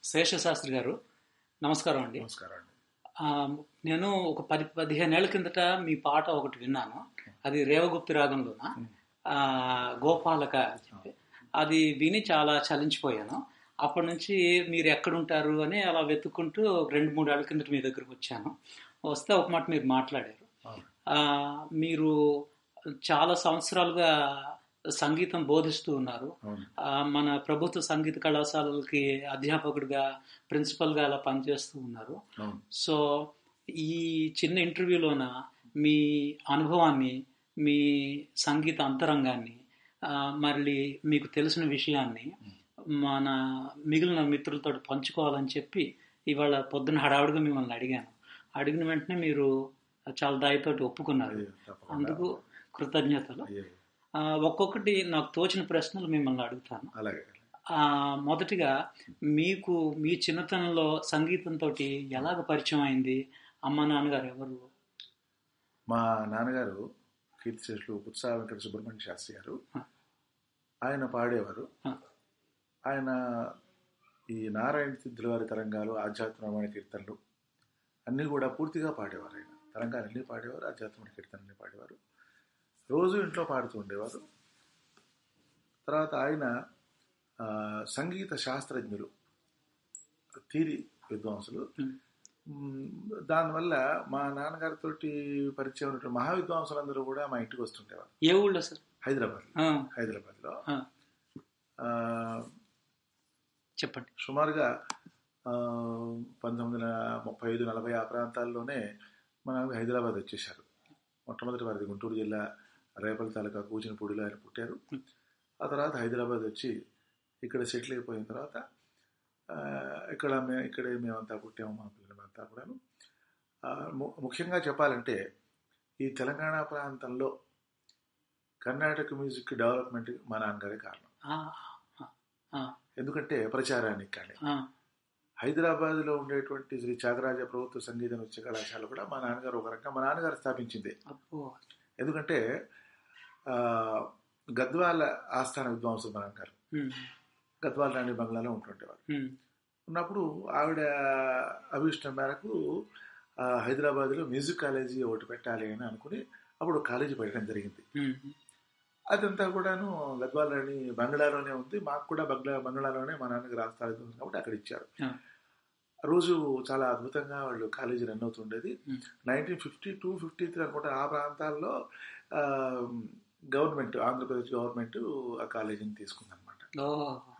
శేషశాస్త్రి గారు నమస్కారం అండి నమస్కారం అండి ఆ, నేను ఒక పది పదిహేను ఏళ్ల కిందట మీ పాట ఒకటి విన్నాను అది రేవగుప్తి రాగంలోన ఆ, గోపాలక అని చెప్పి అది విని చాలా చలించిపోయాను అప్పటి నుంచి మీరు ఎక్కడుంటారు అని అలా వెతుక్కుంటూ రెండు మూడు ఏళ్ల కిందట మీ దగ్గరకు వచ్చాను వస్తే ఒక మాట మీరు మాట్లాడారు అవును. ఆ, మీరు చాలా సంవత్సరాలుగా సంగీతం బోధిస్తూ ఉన్నారు అవును ఆ, మన ప్రభుత్వ సంగీత కళాశాలలకి అధ్యాపకుడిగా ప్రిన్సిపల్గా అలా పనిచేస్తూ ఉన్నారు అవును సో ఈ చిన్న ఇంటర్వ్యూలోన మీ అనుభవాన్ని మీ సంగీత అంతరంగాన్ని ఆ, మళ్ళీ మీకు తెలిసిన విషయాన్ని మన మిగిలిన మిత్రులతో పంచుకోవాలని చెప్పి ఇవాళ పొద్దున హడావుడిగా మిమ్మల్ని అడిగాను అడిగిన వెంటనే మీరు చాలా దయతోటి ఒప్పుకున్నారు అయ్యో, తప్పకుండా. అందుకు కృతజ్ఞతలు అయ్యో, ఆ, ఒక్కొక్కటి నాకు తోచిన ప్రశ్నలు మిమ్మల్ని అడుగుతాను అలాగే ఆ, మొదటిగా మీకు మీ చిన్నతనంలో సంగీతంతో ఎలాగ పరిచయం అయింది అమ్మ నాన్నగారు ఎవరు మా నాన్నగారు కీర్తిశేషులు పుత్సా వెంకట సుబ్రహ్మణ్య శాస్త్రి గారు ఆ. ఆయన పాడేవారు ఆ. ఆయన ఈ నారాయణ సిద్ధుల వారి తరంగాలు ఆధ్యాత్మికమైన కీర్తనలు అన్నీ కూడా పూర్తిగా పాడేవారు ఆయన తరంగాలు అన్నీ పాడేవారు ఆధ్యాత్మిక కీర్తనలు పాడేవారు రోజు ఇంట్లో పాడుతూ ఉండేవారు తర్వాత ఆయన ఆ, సంగీత శాస్త్రజ్ఞులు థీరీ విద్వాంసులు ఉమ్. మ్, దానివల్ల మా నాన్నగారితో పరిచయం ఉన్నటువంటి మహావిద్వాంసులందరూ కూడా మా ఇంటికి వస్తుండేవారు ఏ ఊళ్ళో సార్ హైదరాబాద్ ఆ, హైదరాబాద్లో ఆ, ఆ, చెప్పండి సుమారుగా ఆ, పంతొమ్మిది వందల ముప్పై ఐదు నలభై ఆ ప్రాంతాల్లోనే మా నాన్న హైదరాబాద్ వచ్చేసారు మొట్టమొదటి వారిది గుంటూరు జిల్లా రేపల తాలూకా కూచినపూడిలో ఆయన పుట్టారు ఆ తర్వాత హైదరాబాద్ వచ్చి ఇక్కడ సెటిల్ అయిపోయిన తర్వాత ఆ, ఇక్కడ మే ఇక్కడే మేమంతా పుట్టాము మా పిల్లలంతా కూడాను ఆ, ము- ముఖ్యంగా చెప్పాలంటే ఈ తెలంగాణ ప్రాంతంలో కర్ణాటక మ్యూజిక్ డెవలప్మెంట్ మా నాన్నగారే కారణం ఆ, ఆ, ఆ, ఎందుకంటే ప్రచారానికి కానీ ఆ, హైదరాబాద్లో ఉండేటువంటి శ్రీ త్యాగరాజ ప్రభుత్వ సంగీత నృత్య కళాశాల కూడా మా నాన్నగారు ఒక రకంగా మా నాన్నగారు స్థాపించింది అబ్బో ఎందుకంటే ఆ, గద్వాల ఆస్థాన విద్వాంసులు మా నాన్నగారు ఉమ్, గద్వాల రాణి బంగ్లాలో ఉంటుండేవారు ఉమ్, ఉన్నప్పుడు ఆవిడ అభిష్టం మేరకు ఆ, హైదరాబాద్లో మ్యూజిక్ కాలేజీ ఒకటి పెట్టాలి అని అనుకుని అప్పుడు కాలేజీ పెట్టడం జరిగింది ఉమ్, అదంతా కూడాను గద్వాల రాణి బంగ్లాలోనే ఉంది మాకు కూడా బంగ్లా బంగ్లాలోనే మా నాన్నగారు ఆస్థానం ఉంది కాబట్టి అక్కడ ఇచ్చారు ఆ, ఆ రోజు చాలా అద్భుతంగా వాళ్ళు కాలేజీ రన్ అవుతుండేది um, nineteen fifty two fifty three అనుకుంటా ఆ ప్రాంతాల్లో ఆ, గవర్నమెంట్ ఆంధ్రప్రదేశ్ గవర్నమెంట్ ఆ కాలేజీని తీసుకుందనమాట ఓ,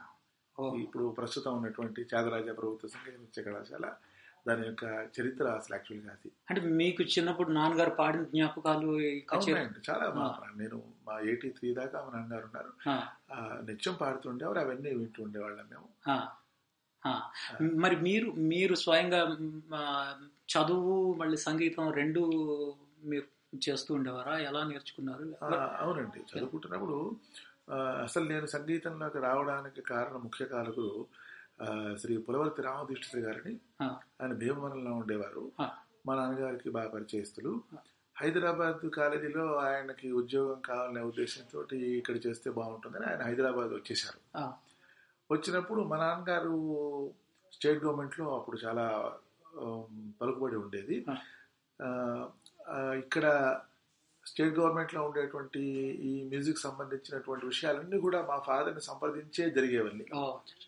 ఓ, ఇప్పుడు ప్రస్తుతం ఉన్నటువంటి త్యాగరాజ ప్రభుత్వ సంగీత నృత్య కళాశాల దాని యొక్క చరిత్ర అసలు యాక్చువల్గా అది అంటే మీకు చిన్నప్పుడు నాన్నగారు పాడిన జ్ఞాపకాలు ఈ కచేరీ అవునండి చాలా మా నేను మా ఎయిటీ త్రీ దాకా మా నాన్నగారు ఉన్నారు ఆ, ఆ, నిత్యం పాడుతుండేవారు అవన్నీ వింటూ ఉండేవాళ్ళం మేము ఆ, ఆ. మరి మీరు మీరు స్వయంగా మ్, ఆ, చదువు మళ్ళీ సంగీతం రెండు మీరు చేస్తూ ఉండేవారా ఎలా నేర్చుకున్నారు ఆ, అవునండి చదువుకుంటున్నప్పుడు ఆ, అసలు నేను సంగీతంలోకి రావడానికి కారణం ముఖ్య కారకులు ఆ, శ్రీ పులవర్తి రామదీక్షిత గారిని ఆ, ఆయన భీమవరంలో ఉండేవారు ఆ, మా నాన్నగారికి బాగా పరిచయస్తులు హైదరాబాద్ కాలేజీలో ఆయనకి ఉద్యోగం కావాలనే ఉద్దేశంతో ఇక్కడ చేస్తే బాగుంటుందని ఆయన హైదరాబాద్ వచ్చేసారు ఆ, వచ్చినప్పుడు మా నాన్నగారు స్టేట్ గవర్నమెంట్లో అప్పుడు చాలా ఆమ్, పలుకుబడి ఉండేది ఆ. ఆ, ఆ, ఇక్కడ స్టేట్ గవర్నమెంట్లో ఉండేటువంటి ఈ మ్యూజిక్ సంబంధించినటువంటి విషయాలన్నీ కూడా మా ఫాదర్ని సంప్రదించే జరిగేవన్నీ ఓ,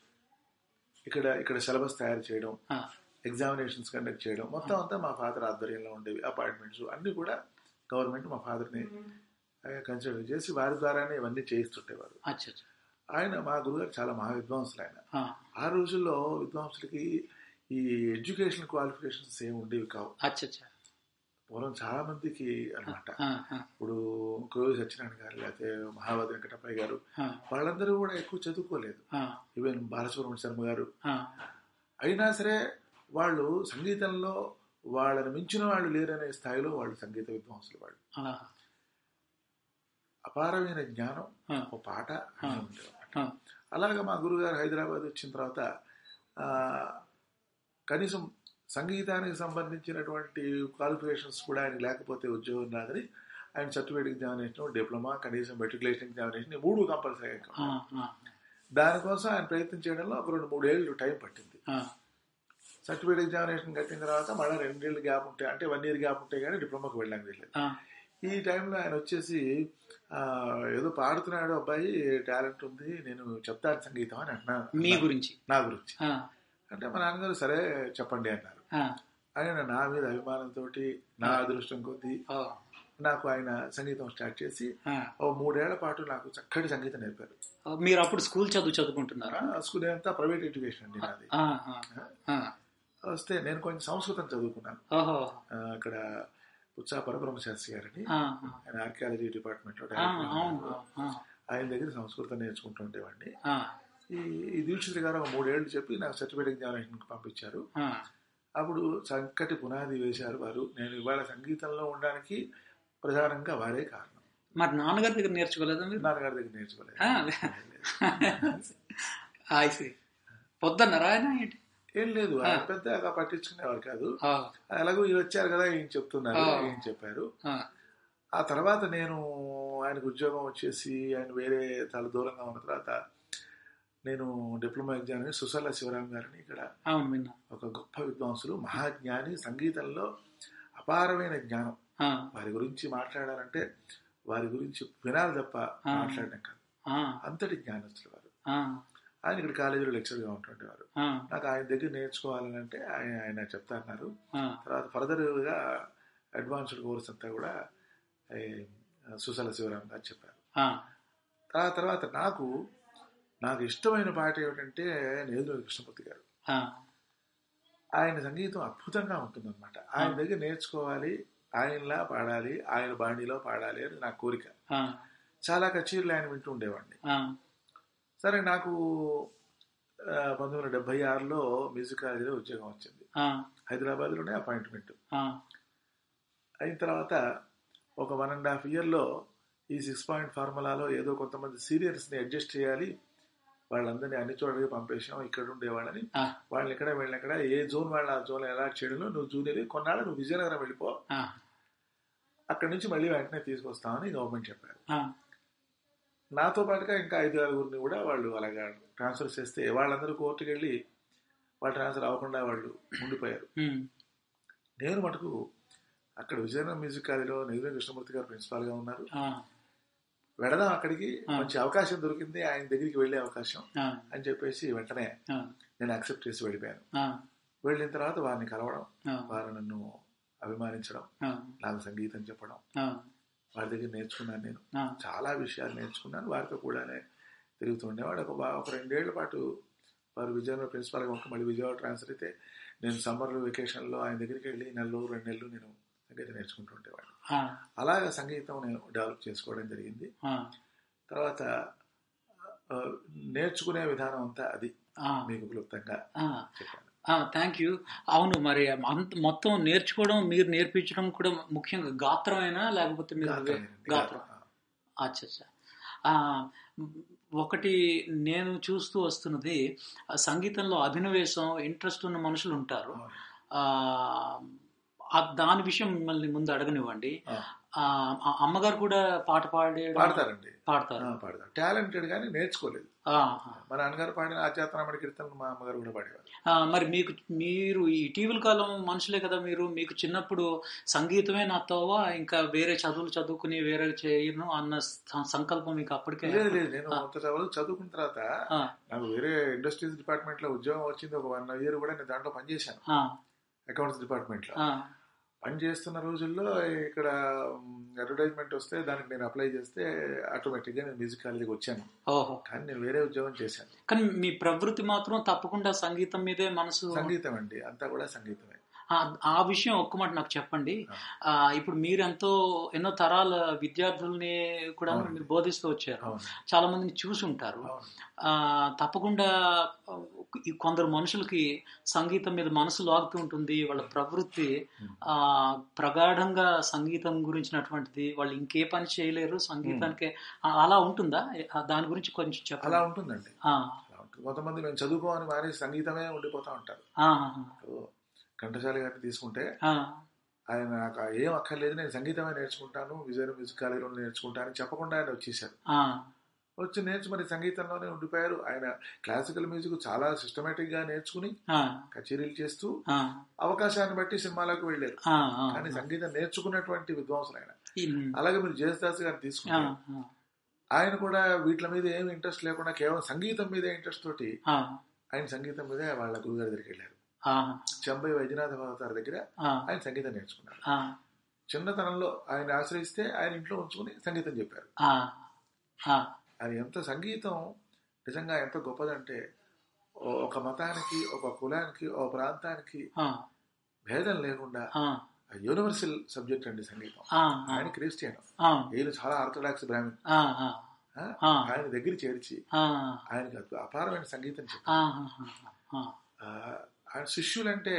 ఇక్కడ ఇక్కడ సిలబస్ తయారు చేయడం ఆ, ఎగ్జామినేషన్స్ కండక్ట్ చేయడం మొత్తం అంతా మా ఫాదర్ ఆధ్వర్యంలో ఉండేవి అపాయింట్మెంట్స్ అన్నీ కూడా గవర్నమెంట్ మా ఫాదర్ని కన్సిడర్ చేసి వారి ద్వారానే ఇవన్నీ చేయిస్తుంటేవారు అచ్చా అచ్చా. ఆయన మా గురుగారు చాలా మహా విద్వాంసులు ఆయన ఆ, ఆ రోజుల్లో విద్వాంసులకి ఈ ఎడ్యుకేషన్ క్వాలిఫికేషన్స్ ఏమి ఉండేవి కావు అచ్చా అచ్చా. పూర్వం చాలా మందికి అనమాట ఆ, ఆ, ఇప్పుడు కోవి సత్యనారాయణ గారు లేకపోతే మహావతి వెంకటప్పయ్య గారు ఆ, వాళ్ళందరూ కూడా ఎక్కువ చదువుకోలేదు ఆ, ఈవెన్ బాలసుబ్రహ్మణ్య శర్మ గారు ఆ, అయినా సరే వాళ్ళు సంగీతంలో వాళ్ళని మించిన వాళ్ళు లేరనే స్థాయిలో వాళ్ళు సంగీత విద్వాంసులు వాళ్ళు ఆ, అపారమైన జ్ఞానం ఆ, ఒక పాట అన్నీ ఉండేవన్నమాట. ఆ, అలాగే మా గురుగారు హైదరాబాద్ వచ్చిన తర్వాత ఆ, కనీసం సంగీతానికి సంబంధించినటువంటి క్వాలిఫికేషన్స్ కూడా ఆయన లేకపోతే ఉద్యోగం రాదని ఆయన సర్టిఫికేట్ ఎగ్జామినేషన్ డిప్లొమా కనీసం మెట్రికులేషన్ ఎగ్జామినేషన్ ఈ మూడు కంపల్సరీ ఆ, ఆ, దానికోసం ఆయన ప్రయత్నం చేయడంలో ఒక రెండు మూడేళ్ళు టైం పట్టింది ఆ, సర్టిఫికేట్ ఎగ్జామినేషన్ కట్టిన తర్వాత మళ్ళీ రెండేళ్ళు గ్యాప్ ఉంటాయి అంటే వన్ ఇయర్ గ్యాప్ ఉంటే కానీ డిప్లొమాకి వెళ్ళాం వెళ్ళలేదు ఆ, ఈ టైంలో ఆయన వచ్చేసి ఆ, ఏదో పాడుతున్నాడు అబ్బాయి టాలెంట్ ఉంది నేను చెప్తాను సంగీతం అని అన్నా మీ గురించి నా గురించి ఆ, అంటే మా నాన్నగారు సరే చెప్పండి అన్నారు ఆ, ఆయన నా మీద అభిమానంతో నా అదృష్టం కొద్దీ ఓ, నాకు ఆయన సంగీతం స్టార్ట్ చేసి ఆ. ఓ మూడేళ్ల పాటు నాకు చక్కటి సంగీతం నేర్పారు మీరు అప్పుడు స్కూల్ చదువు చదువుకుంటున్నారా ఆ, స్కూల్ అంతా ప్రైవేట్ ఎడ్యుకేషన్ అండి నాది ఆ, ఆ, ఆ. వస్తే నేను కొంచెం సంస్కృతం చదువుకున్నాను ఓహో ఆ, అక్కడ ఉత్సాహ పరబ్రహ్మ శాస్త్రి గారని ఆ, ఆ. ఆయన ఆర్కియాలజీ డిపార్ట్మెంట్ లో ఆ, డైరెక్టర్ అవును ఉన్నారు. ఆ, ఆయన దగ్గర సంస్కృతం నేర్చుకుంటూ ఉండేవాడిని ఆ, ఈ ఈ దీక్షిత్ గారు ఒక మూడేళ్లు చెప్పి నాకు సర్టిఫికేట్ ఎగ్జామినేషన్కి పంపించారు ఆ. అప్పుడు చక్కటి పునాది వేశారు వారు నేను ఇవాళ సంగీతంలో ఉండడానికి ప్రధానంగా వారే కారణం మరి నాన్నగారి దగ్గర నేర్చుకోలేదా మీరు నాన్నగారి దగ్గర నేర్చుకోలేదు ఐసి పొద్దున్నారా ఆయన ఏంటి ఏం లేదు ఆయన పెద్దగా పట్టించుకునేవారు కాదు ఆ, ఎలాగో వీళ్ళు వచ్చారు కదా ఏం చెప్తున్నారు ఆ. ఏం చెప్పారు ఆ, ఆ తర్వాత నేను ఆయనకు ఉద్యోగం వచ్చేసి ఆయన వేరే చాలా దూరంగా ఉన్న తర్వాత నేను డిప్లొమా ఎగ్జామ్ సుసల్ల శివరాం గారిని ఇక్కడ అవును విన్నా ఒక గొప్ప విద్వాంసులు మహాజ్ఞాని సంగీతంలో అపారమైన జ్ఞానం ఆ, వారి గురించి మాట్లాడాలంటే వారి గురించి వినాలి తప్ప ఆ. మాట్లాడడం కాదు ఆ, అంతటి జ్ఞానస్తులు వారు ఆ, ఆయన ఇక్కడ కాలేజీలో లెక్చర్గా ఉంటుండేవారు ఆ, నాకు ఆయన దగ్గర నేర్చుకోవాలని అంటే ఆయన ఆయన చెప్తా అన్నారు ఆ, తర్వాత ఫర్దర్గా అడ్వాన్స్డ్ కోర్స్ అంతా కూడా ఏ, సుసల శివరాం గారు చెప్పారు ఆ, ఆ తర్వాత నాకు నాకు ఇష్టమైన పాట ఏమిటంటే నేదురు కృష్ణమూర్తి గారు ఆ, ఆయన సంగీతం అద్భుతంగా ఉంటుందన్నమాట ఆయన దగ్గర నేర్చుకోవాలి ఆయనలా పాడాలి ఆయన బాణీలో పాడాలి అని నా కోరిక ఆ, చాలా కచేరీలు ఆయన వింటూ ఉండేవాడిని ఆ, సరే నాకు ఆ, పంతొమ్మిది వందల డెబ్బై ఆరులో మ్యూజిక్ కాలేజీలో ఉద్యోగం వచ్చింది ఆ, హైదరాబాద్లోనే అపాయింట్మెంట్ ఆ, అయిన తర్వాత ఒక వన్ అండ్ హాఫ్ ఇయర్లో ఈ సిక్స్ పాయింట్ ఫార్ములాలో ఏదో కొంతమంది సీనియర్స్ని అడ్జస్ట్ చేయాలి వాళ్ళందరినీ అన్ని చోట్లకి పంపేసాం ఇక్కడ ఉండేవాళ్ళని ఆ, వాళ్ళని ఎక్కడ వెళ్ళిన ఎక్కడ ఏ జోన్ వాళ్ళ ఆ జోన్ ఎలా చేయడంలో నువ్వు జూనియర్ కొన్నాళ్ళు నువ్వు విజయనగరం వెళ్ళిపో ఆ, అక్కడి నుంచి మళ్ళీ వెంటనే తీసుకొస్తామని గవర్నమెంట్ చెప్పారు ఆ, నాతో పాటుగా ఇంకా ఐదు ఆరుగురిని కూడా వాళ్ళు అలాగా ట్రాన్స్ఫర్ చేస్తే వాళ్ళందరూ కోర్టుకు వెళ్ళి వాళ్ళు ట్రాన్స్ఫర్ అవ్వకుండా వాళ్ళు ఉండిపోయారు ఉమ్, నేను మటుకు అక్కడ విజయనగరం మ్యూజిక్ కాలేజీలో నెగిరి కృష్ణమూర్తి గారు ప్రిన్సిపాల్గా ఉన్నారు ఆ, వెడదాం అక్కడికి ఆ. మంచి అవకాశం దొరికింది ఆయన దగ్గరికి వెళ్ళే అవకాశం ఆ, అని చెప్పేసి వెంటనే ఆ, నేను యాక్సెప్ట్ చేసి వెళ్ళిపోయాను ఆ, వెళ్ళిన తర్వాత వారిని కలవడం ఆ, వారు నన్ను అభిమానించడం ఆ, నాకు సంగీతం చెప్పడం ఆ, వారి దగ్గర నేర్చుకున్నాను నేను ఆ, చాలా విషయాలు నేర్చుకున్నాను వారితో కూడానే తిరుగుతుండేవాడు ఒక బా- ఒక రెండేళ్ల పాటు వారు విజయనగరం ప్రిన్సిపాల్గా ఉంటే మళ్ళీ విజయవాడ ట్రాన్స్ఫర్ అయితే నేను సమ్మర్ వెకేషన్లో ఆయన దగ్గరికి వెళ్ళి నెలలో రెండు నెలలు నేను సంగీతం నేర్చుకుంటూ ఉండేవాడిని ఆ, అలాగ సంగీతం నేను డెవలప్ చేసుకోవడం జరిగింది ఆ, తర్వాత ఆ, నేర్చుకునే విధానం అంతా అది ఆ, మీకు క్లుప్తంగా ఆ. చెప్పాను థ్యాంక్ యూ అవును మరి అంత మొత్తం నేర్చుకోవడం మీరు నేర్పించడం కూడా ముఖ్యంగా గాత్రమేనా లేకపోతే మీరు గాత్రమేనండి. గాత్రం ఆ, అచ్చా అచ్చా. ఆ, ఒకటి నేను చూస్తూ వస్తున్నది ఆ, సంగీతంలో అభినవేశం ఇంట్రెస్ట్ ఉన్న మనుషులు ఉంటారు అవును. ఆ, ఆ దాని విషయం మిమ్మల్ని ముందు అడగనివ్వండి ఆ, ఆ, ఆ అమ్మగారు కూడా పాట పాడే పాడతారండి పాడతారు ఆ, పాడతారు టాలెంటెడ్ కానీ నేర్చుకోలేదు ఆ, మా నాన్నగారు పాడిన ఆధ్యాత్మరామడి కీర్తనలు మా అమ్మగారు కూడా పాడేవారు ఆ, మరి మీకు మీరు ఈ ఇటీవల కాలం మనుషులే కదా మీరు మీకు చిన్నప్పుడు సంగీతమే నా తోవ ఇంకా వేరే చదువులు చదువుకుని వేరే చేయను అన్న స- సంకల్పం మీకు అప్పటికే లేదు లేదు నేను అంత చదువు చదువుకున్న తర్వాత ఆ, నాకు వేరే ఇండస్ట్రీస్ డిపార్ట్మెంట్ లో ఉద్యోగం వచ్చింది ఒక వన్ ఇయర్ కూడా నేను దాంట్లో పనిచేశాను ఆ, అకౌంట్స్ డిపార్ట్మెంట్ లో ఆ, పని చేస్తున్న రోజుల్లో ఇక్కడ అడ్వర్టైజ్మెంట్ వస్తే దానికి నేను అప్లై చేస్తే ఆటోమేటిక్ గా నేను మ్యూజిక్ కాలేజీకి వచ్చాను ఓహో కానీ నేను వేరే ఉద్యోగం చేశాను కానీ మీ ప్రవృత్తి మాత్రం తప్పకుండా సంగీతం మీదే మనసు సంగీతం అండి అంతా కూడా సంగీతమే ఆ, ఆ విషయం ఒక్క మాట నాకు చెప్పండి ఆ, ఇప్పుడు మీరు ఎంతో ఎన్నో తరాల విద్యార్థుల్ని కూడా అవునండి. మీరు బోధిస్తూ వచ్చారు అవును చాలా మందిని చూసి ఉంటారు అవును ఆ, తప్పకుండా ఆ, ఈ కొందరు మనుషులకి సంగీతం మీద మనసు లాగుతూ ఉంటుంది వాళ్ళ ప్రవృత్తి ఆ ప్రగాఢంగా సంగీతం గురించినటువంటిది వాళ్ళు ఇంకే పని చేయలేరు సంగీతానికి ఆ, అలా ఉంటుందా ఆ, దాని గురించి కొంచెం అలా చెప్పాలి ఉంటుందండి అలా ఉంటుంది కొంతమంది మేము చదువుకోమని మానేసి సంగీతమే ఉండిపోతా ఉంటారు ఇప్పుడు ఘంటసాల గారిని తీసుకుంటే ఆయన నాకు ఏం అక్కర్లేదు నేను సంగీతమే నేర్చుకుంటాను విజయ మ్యూజిక్ కాలేజీలో నేర్చుకుంటాను చెప్పకుండా ఆయన వచ్చేసారు వచ్చి నేర్చు మరి సంగీతంలోనే ఉండిపోయారు ఆయన క్లాసికల్ మ్యూజిక్ చాలా సిస్టమేటిక్ గా నేర్చుకుని ఆ, కచేరీలు చేస్తూ ఆ, అవకాశాన్ని బట్టి సినిమాలకు వెళ్ళారు ఆ, ఆ. కానీ సంగీతం నేర్చుకున్నటువంటి విద్వాంసులు ఆయన ఈ- అలాగే మీరు జయదాస్ గారిని ఆ, తీసుకుంటే ఆ, ఆయన కూడా వీటి మీద ఏమి ఇంట్రెస్ట్ లేకుండా కేవలం సంగీతం మీదే ఇంట్రెస్ట్ తోటి ఆ, ఆయన సంగీతం మీదే వాళ్ళ గురుగారి దగ్గరికి వెళ్ళారు ఆ, చెంబై వైద్యనాథ అవతార్ దగ్గర ఆ, ఆయన సంగీతం నేర్చుకున్నారు ఆ, చిన్నతనంలో ఆయన ఆశ్రయిస్తే ఆయన ఇంట్లో ఉంచుకుని సంగీతం చెప్పారు ఆ, ఆ, అది ఎంత సంగీతం నిజంగా ఎంత గొప్పదంటే ఓ- ఒక మతానికి ఒక కులానికి ఒక ప్రాంతానికి ఆ, భేదం లేకుండా ఆ, యూనివర్సల్ సబ్జెక్ట్ అండి సంగీతం ఆ, ఆయన క్రిస్టియన్ ఆ, ఈయన చాలా ఆర్థడాక్స్ బ్రాహ్మణ్ ఆ, ఆ, ఆ? ఆ. ఆయన దగ్గర చేర్చి ఆ, ఆయనకి అద్భు- అపారమైన సంగీతం ఆ, చెప్పారు ఆ, ఆ, ఆయన శిష్యులంటే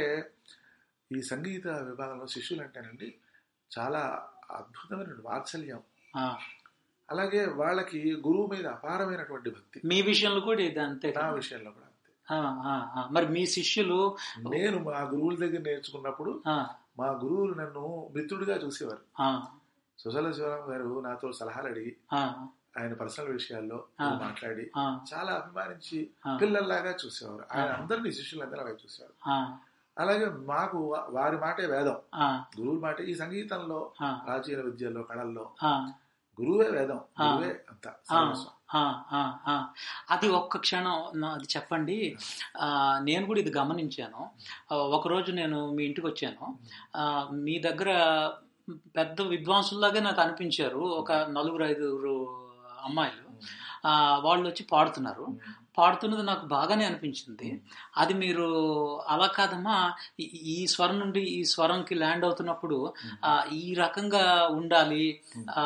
ఈ సంగీత విభాగంలో శిష్యులు అంటేనండి చాలా అద్భుతమైన వాత్సల్యం ఆ. అలాగే వాళ్ళకి గురువు మీద అపారమైనటువంటి భక్తి మీ విషయంలో కూడా ఇది అంతే నా కదా? విషయంలో కూడా అంతే ఆ, ఆ, ఆ. మరి మీ శిష్యులు నేను మా గురువుల దగ్గర నేర్చుకున్నప్పుడు ఆ, మా గురువులు నన్ను మిత్రుడిగా చూసేవారు ఆ, సుశల శివరాం గారు నాతో సలహాలు అడిగి ఆ, ఆయన పర్సనల్ విషయాల్లో ఆ. మాట్లాడి ఆ, చాలా అభిమానించి ఆ. పిల్లల్లాగా చూసేవారు ఆయన అందరినీ శిష్యులందరూ అలాగే చూసేవారు ఆ, అలాగే మాకు వా- వారి మాటే వేదం ఆ, గురువుల మాటే ఈ సంగీతంలో ఆ, ప్రాచీన విద్యల్లో కళల్లో ఆ, గురువే వేదం ఆ. గురువే అంత ఆ, సర్వస్వం. ఆ, ఆ, ఆ. అది ఒక్క క్షణం నా- అది చెప్పండి ఆ, నేను కూడా ఇది గమనించాను ఆ, ఒకరోజు నేను మీ ఇంటికి వచ్చాను ఆ, మీ దగ్గర పెద్ద విద్వాంసుల్లాగే నాకు అనిపించారు ఒక నలుగురు ఐదుగురు అమ్మాయిలు ఆ, వాళ్ళు వచ్చి పాడుతున్నారు పాడుతున్నది నాకు బాగానే అనిపించింది అది మీరు అలా కాదమ్మా ఈ- ఈ స్వరం నుండి ఈ స్వరంకి ల్యాండ్ అవుతున్నప్పుడు ఆ, ఈ రకంగా ఉండాలి ఆ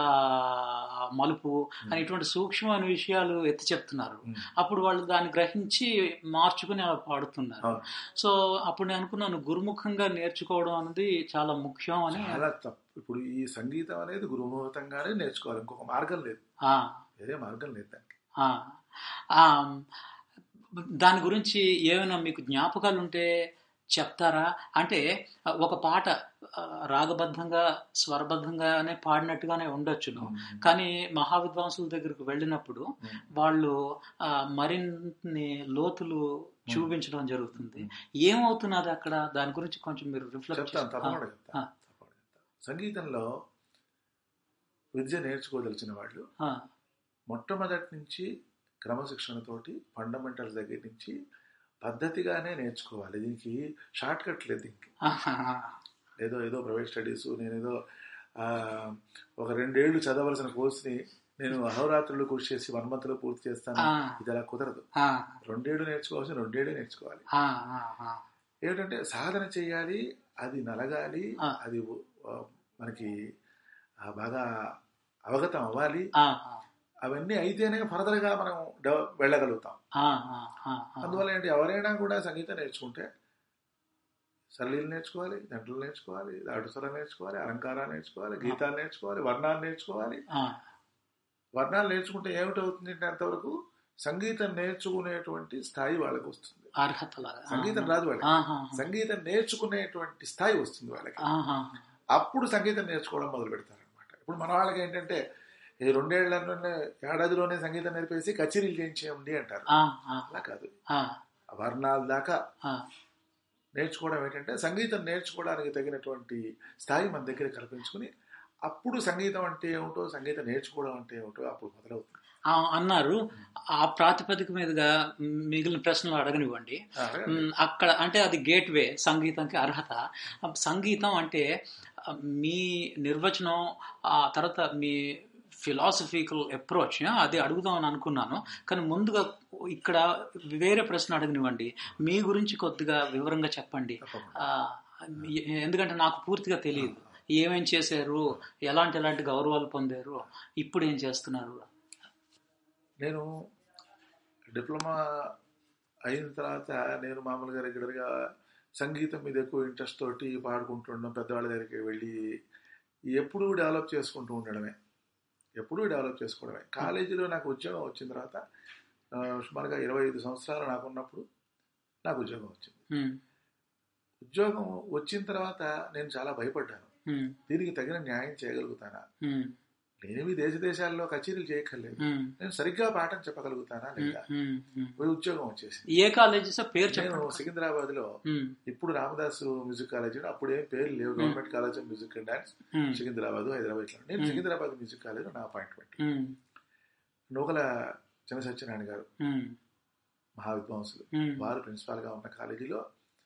మలుపు అని ఇటువంటి సూక్ష్మమైన విషయాలు ఎత్తి చెప్తున్నారు ఉమ్. అప్పుడు వాళ్ళు దాన్ని గ్రహించి మార్చుకుని అలా పాడుతున్నారు అవును. సో అప్పుడు నేను అనుకున్నాను గురుముఖంగా నేర్చుకోవడం అనేది చాలా ముఖ్యం అని చాలా తప్పు ఇప్పుడు ఈ సంగీతం అనేది గురుముహూర్తంగానే నేర్చుకోవాలి ఇంకొక మార్గం లేదు ఆ, వేరే మార్గం లేదు దానికి ఆ, ఆ, దాని గురించి ఏమైనా మీకు జ్ఞాపకాలు ఉంటే చెప్తారా అంటే ఒక పాట ఆ, రాగబద్ధంగా స్వరబద్ధంగానే పాడినట్టుగానే ఉండొచ్చును కానీ మహావిద్వాంసుల దగ్గరకు వెళ్ళినప్పుడు వాళ్ళు ఆ, మరిన్ని లోతులు చూపించడం జరుగుతుంది ఏమవుతున్నది అక్కడ దాని గురించి కొంచెం మీరు రిఫ్లెక్ట్ చెప్తాను తప్పకుండా ఆ. చెప్తాను తప్పకుండా చెప్తాను. సంగీతంలో విద్య నేర్చుకోదలిచిన వాళ్ళు మొట్టమొదటి నుంచి క్రమశిక్షణతోటి ఫండమెంటల్స్ దగ్గర నుంచి పద్ధతిగానే నేర్చుకోవాలి దీనికి షార్ట్ కట్ లేదు దీనికి ఏదో ఏదో ప్రైవేట్ స్టడీస్ నేను ఏదో ఆ, ఒక రెండేళ్లు చదవలసిన కోర్సుని నేను అహోరాత్రులు కృషి చేసి వన్ మంత్ లో పూర్తి చేస్తాను ఆ. ఇది అలా కుదరదు రెండేళ్లు నేర్చుకోవాల్సిన రెండేళ్లే నేర్చుకోవాలి ఏమిటంటే సాధన చేయాలి అది నలగాలి ఆ. అది ఆ, మనకి ఆ, బాగా అవగతం అవ్వాలి అవన్నీ అయితేనే ఫర్దర్ గా మనం డెవ- వెళ్ళగలుగుతాం అందువల్ల ఏంటి ఎవరైనా కూడా సంగీతం నేర్చుకుంటే సరళీలు నేర్చుకోవాలి దండలు నేర్చుకోవాలి దాటుసర నేర్చుకోవాలి అలంకారాలు నేర్చుకోవాలి గీతాలు నేర్చుకోవాలి వర్ణాలు నేర్చుకోవాలి వర్ణాలు నేర్చుకుంటే ఏమిటవుతుంది అంటే అంతవరకు సంగీతం నేర్చుకునేటువంటి స్థాయి వాళ్ళకి వస్తుంది అర్హత సంగీతం రాదు వాళ్ళకి సంగీతం నేర్చుకునేటువంటి స్థాయి వస్తుంది వాళ్ళకి అప్పుడు సంగీతం నేర్చుకోవడం మొదలు పెడతారు అనమాట ఇప్పుడు మన వాళ్ళకి ఏంటంటే ఈ రెండేళ్లలోనే ఏడాదిలోనే సంగీతం నేర్పేసి కచేరీలు చేయించేయండి అంటారు అలా కాదు వర్ణాల దాకా నేర్చుకోవడం ఏంటంటే సంగీతం నేర్చుకోవడానికి తగినటువంటి స్థాయి మన దగ్గర కల్పించుకుని అప్పుడు సంగీతం అంటే ఏమిటో సంగీతం నేర్చుకోవడం అంటే ఏమిటో అప్పుడు మొదలవుతుంది అన్నారు ఆ ప్రాతిపదిక మీదుగా మిగిలిన ప్రశ్నలు అడగనివ్వండి ఆ, మ్, అక్కడ అంటే అది గేట్ వే సంగీతంకి అర్హత సంగీతం అంటే ఆ, మీ నిర్వచనం ఆ తర్వాత మీ ఫిలాసఫికల్ అప్రోచ్ అది అడుగుదామని అనుకున్నాను కానీ ముందుగా ఇక్కడ వేరే ప్రశ్న అడగనివ్వండి మీ గురించి కొద్దిగా వివరంగా చెప్పండి తప్పకుండా. ఆ, ఎ- ఎందుకంటే నాకు పూర్తిగా తెలియదు ఏమేం చేశారు ఎలాంటి ఎలాంటి గౌరవాలు పొందారు ఇప్పుడు ఏం చేస్తున్నారు నేను డిప్లొమా అయిన తర్వాత నేను మామూలుగా రెగ్యులర్గా సంగీతం మీద ఎక్కువ ఇంట్రెస్ట్ తోటి పాడుకుంటుండడం పెద్దవాళ్ళ దగ్గరికి వెళ్ళి ఎప్పుడూ డెవలప్ చేసుకుంటూ ఉండడమే ఎప్పుడూ డెవలప్ చేసుకోవడమే కాలేజీలో నాకు ఉద్యోగం వచ్చిన తర్వాత ఆ, సుమారుగా ఇరవై ఐదు సంవత్సరాలు నాకు ఉన్నప్పుడు నాకు ఉద్యోగం వచ్చింది మ్, ఉద్యోగం వచ్చిన తర్వాత నేను చాలా భయపడ్డాను మ్, దీనికి తగిన న్యాయం చేయగలుగుతానా మ్, నేనేమి దేశ దేశాల్లో కచేరీలు చేయక్కర్లేదు ఉమ్, నేను సరిగ్గా పాఠం చెప్పగలుగుతానా లేదా ఉమ్, ఉమ్. పోయి ఉద్యోగం వచ్చేసింది ఏ కాలేజెస్ పేరు నేను చెప్పండి సికింద్రాబాద్ లో ఉమ్, ఇప్పుడు రామదాసు మ్యూజిక్ కాలేజ్ అప్పుడు ఏం పేరు లేవు government college of music and dance um, Secunderabad Hyderabad ఇట్లా నేను Hmm. సికింద్రాబాద్ మ్యూజిక్ కాలేజ్ నా అపాయింట్మెంట్ ఉమ్, నూకల చిన్న సత్యనారాయణ గారు ఉమ్, మహావిద్వాంసులు ఉమ్, వారు ప్రిన్సిపాల్ గా ఉన్న కాలేజీలో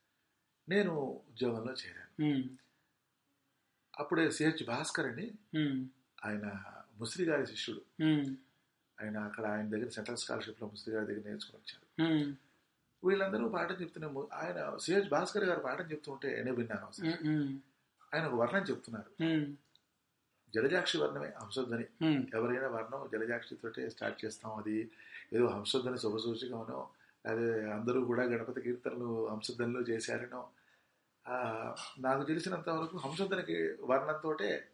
నేను ఉద్యోగంలో చేరాను ఉమ్, అప్పుడే సిహెచ్ భాస్కర్ అని ఉమ్, ఆయన ముస్లి గారి శిష్యుడు ఉమ్, ఆయన అక్కడ ఆయన దగ్గర సెంట్రల్ స్కాలర్షిప్ లో ముస్లి గారి దగ్గర నేర్చుకుని వచ్చారు ఉమ్, వీళ్ళందరూ పాఠం చెప్తున్న ము- ఆయన సిహెచ్ భాస్కర్ గారు పాఠం చెప్తుంటే నేను విన్నాను అసలు. ఉమ్, ఉమ్, ఆయన ఒక వర్ణం చెప్తున్నారు ఉమ్, జలజాక్షి వర్ణమే హంసోధ్వని ఉమ్, ఎవరైనా వర్ణం జలజాక్షితోటే స్టార్ట్ చేస్తాం అది ఏదో హంసోధ్వని శుభసూచికమనో అదే అందరూ కూడా గణపతి కీర్తనలు హంసధ్వనిలో చేశారనో ఆ, నాకు తెలిసినంత వరకు హంసధ్వనికి వర్ణంతో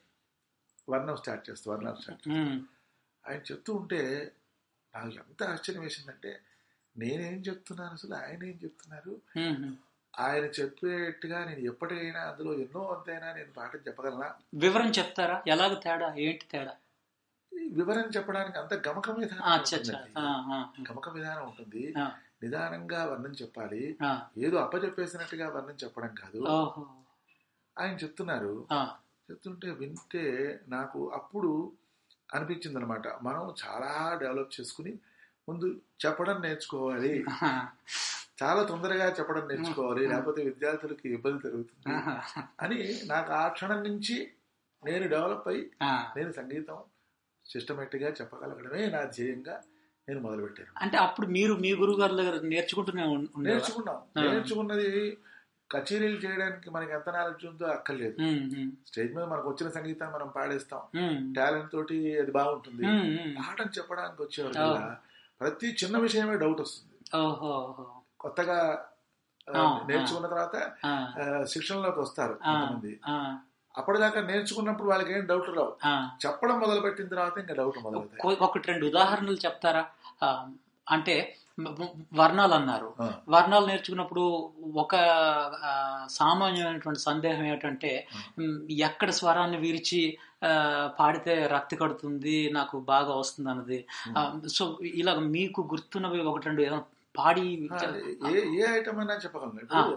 వర్ణం స్టార్ట్ చేస్తాం వర్ణం స్టార్ట్ ఉమ్, ఆయన చెప్తూ ఉంటే నాకు ఎంత ఆశ్చర్యం వేసిందంటే నేనేం చెప్తున్నాను అసలు ఆయన ఏం చెప్తున్నారు ఉమ్. ఆయన చెప్పేట్టుగా నేను ఎప్పటికైనా అందులో ఎన్నో అంతైనా నేను పాఠం చెప్పగలనా వివరం చెప్తారా ఎలాగ తేడా ఏంటి తేడా ఈ వివరణ చెప్పడానికి అంత గమక ఆ, విధానం అచ్చా అచ్చా ఉంటుందండి. ఆ, ఆ, గమక విధానం ఉంటుంది ఆ, నిదానంగా వర్ణం చెప్పాలి ఆ. ఏదో అప్పచెప్పేసినట్టుగా వర్ణం చెప్పడం కాదు ఓహో ఆయన చెప్తున్నారు ఆ, చెప్తుంటే వింటే నాకు అప్పుడు అనిపించింది అనమాట మనం చాలా డెవలప్ చేసుకుని ముందు చెప్పడం నేర్చుకోవాలి ఆహా, చాలా తొందరగా చెప్పడం నేర్చుకోవాలి లేకపోతే విద్యార్థులకి ఇబ్బంది జరుగుతుంది ఆహా, అని నాకు ఆ క్షణం నుంచి నేను డెవలప్ అయ్యి ఆ. నేను సంగీతం సిస్టమేటిక్ గా చెప్పగలగడమే నా ధ్యేయంగా నేను మొదలుపెట్టాను అంటే అప్పుడు మీరు మీ గురువు గారి దగ్గర నేర్చుకుంటూనే ఉం- ఉండేవారా? నేర్చుకున్నాం ఆ. నేర్చుకున్నది కచేరీలు చేయడానికి మనకి ఎంత నాలెడ్జ్ ఉందో అక్కర్లేదు ఉమ్, ఉమ్, స్టేజ్ మీద మనకు వచ్చిన సంగీతాన్ని మనం పాడేస్తాం ఉమ్, టాలెంట్ తోటి అది బాగుంటుంది ఉమ్, ఉమ్. పాఠం చెప్పడానికి వచ్చేవారు ఆ. కదా ప్రతి చిన్న విషయమే డౌట్ వస్తుంది ఓహో ఓహో. కొత్తగా ఆ, ఆ, నేర్చుకున్న తర్వాత ఆ, ఆ, శిక్షణలోకి వస్తారు ఆ, కొంతమంది ఆ, అప్పటిదాకా నేర్చుకున్నప్పుడు వాళ్ళకి ఏం డౌట్ రావు ఆ. చెప్పడం మొదలు పెట్టిన తర్వాత ఇంకా డౌట్ మొదలవుతాయి కొ- ఒకటి రెండు ఉదాహరణలు చెప్తారా ఆ, అంటే మ- మ- వర్ణాలు అన్నారు ఆ. వర్ణాలు నేర్చుకున్నప్పుడు ఒక ఆ, సామాన్యమైనటువంటి సందేహం ఏమిటంటే మ్, ఎక్కడ స్వరాన్ని విరిచి ఆ, పాడితే రక్తి కడుతుంది నాకు బాగా వస్తుంది అన్నది ఆ, సో ఇలా మీకు గుర్తున్నవి ఒకటి రెండు ఏదైనా పాడి ఆ, చెప్- ఏ ఏ ఐటమ్ అయినా చెప్పగలను ఇప్పుడు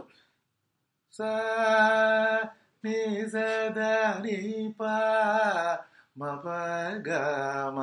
సా నీ సదా నీ పా మ ప గ మ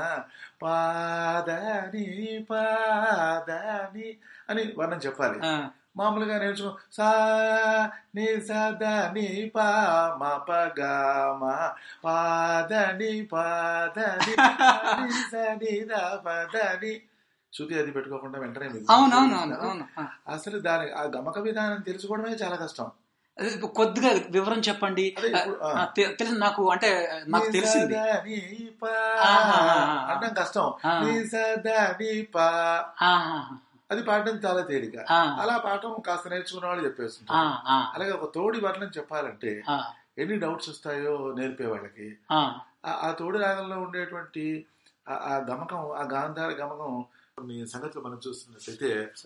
పాద నీ పాద ని అని వర్ణం చెప్పాలి ఆ, మామూలుగా నేర్చుకో సా ని సదా ని పా మ ప గ మ పాద ని పాద ని ని స ని ద పద ని శృతి అది పెట్టుకోకుండా వెంటనే మీకు అవునవును అవును అవును ఆ. అసలు దాని ఆ గమక విధానం తెలుసుకోవడమే చాలా కష్టం అదే కొద్దిగా వివరం చెప్పండి అదే ఇప్పుడు, ఆ. ఆ, తె- తెలుసు నాకు అంటే నాకు నీ తెలిసింది సదా నీ పా ఆహా, ఆహా. అనడం కష్టం ఆ. నీ సదా నీ పా ఆహా, అది పాడడం చాలా తేలిక ఆ. అలా పాఠం కాస్త నేర్చుకున్న వాళ్ళు ఆ, చెప్పేస్తుంటారు ఆ, అలాగే ఒక తోడి వర్ణం చెప్పాలంటే ఆ, ఎన్ని డౌట్స్ వస్తాయో నేర్పే వాళ్ళకి ఆ. ఆ- ఆ తోడి రాగంలో ఉండేటువంటి ఆ- ఆ గమకం ఆ గాంధార గమకం కొన్ని సంగతులు మనం చూస్తున్నట్టయితే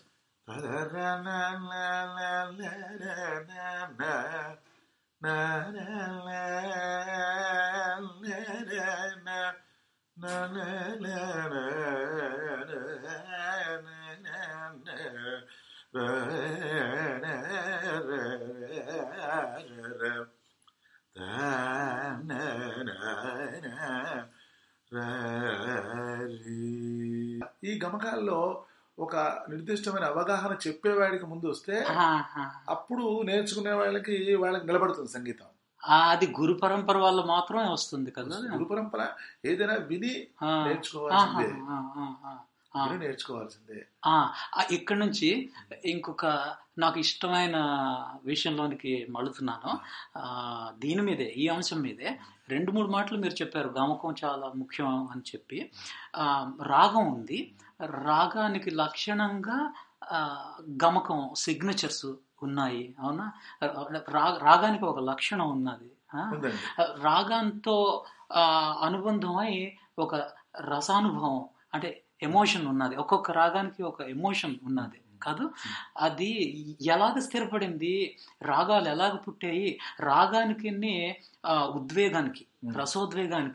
ఈ గమకాల్లో ఒక నిర్దిష్టమైన అవగాహన చెప్పేవాడికి ముందు వస్తే ఆహా. అప్పుడు నేర్చుకునే వాళ్ళకి వాళ్ళకి నిలబడుతుంది సంగీతం ఆ, అది గురు పరంపర వల్ల మాత్రమే వస్తుంది కదా గురు పరంపర ఏదైనా విని ఆ, నేర్చుకోవాల్సిందే ఆహా, ఆ, ఆ, ఆ, ఆ. విని నేర్చుకోవాల్సిందే ఆ, ఆ, ఇక్కడ నుంచి ఇంకొక నాకు ఇష్టమైన విషయంలోనికి మళ్ళుతున్నాను ఆ, దీని మీదే ఈ అంశం మీదే రెండు మూడు మాటలు మీరు చెప్పారు గమకం చాలా ముఖ్యం అని చెప్పి ఆ, రాగం ఉంది రాగానికి లక్షణంగా ఆ, గమకం సిగ్నేచర్స్ ఉన్నాయి అవునా రా రాగానికి ఒక లక్షణం ఉన్నది ఆ? ఉందండి రాగంతో ఆ, అనుబంధమై ఒక రసానుభవం అంటే ఎమోషన్ ఉన్నది ఒక్కొక్క రాగానికి ఒక ఎమోషన్ ఉన్నది కాదు అది ఎలాగ స్థిరపడింది రాగాలు ఎలాగ పుట్టాయి రాగానికి ఆ, ఉద్వేగానికి రసోద్వేగానికి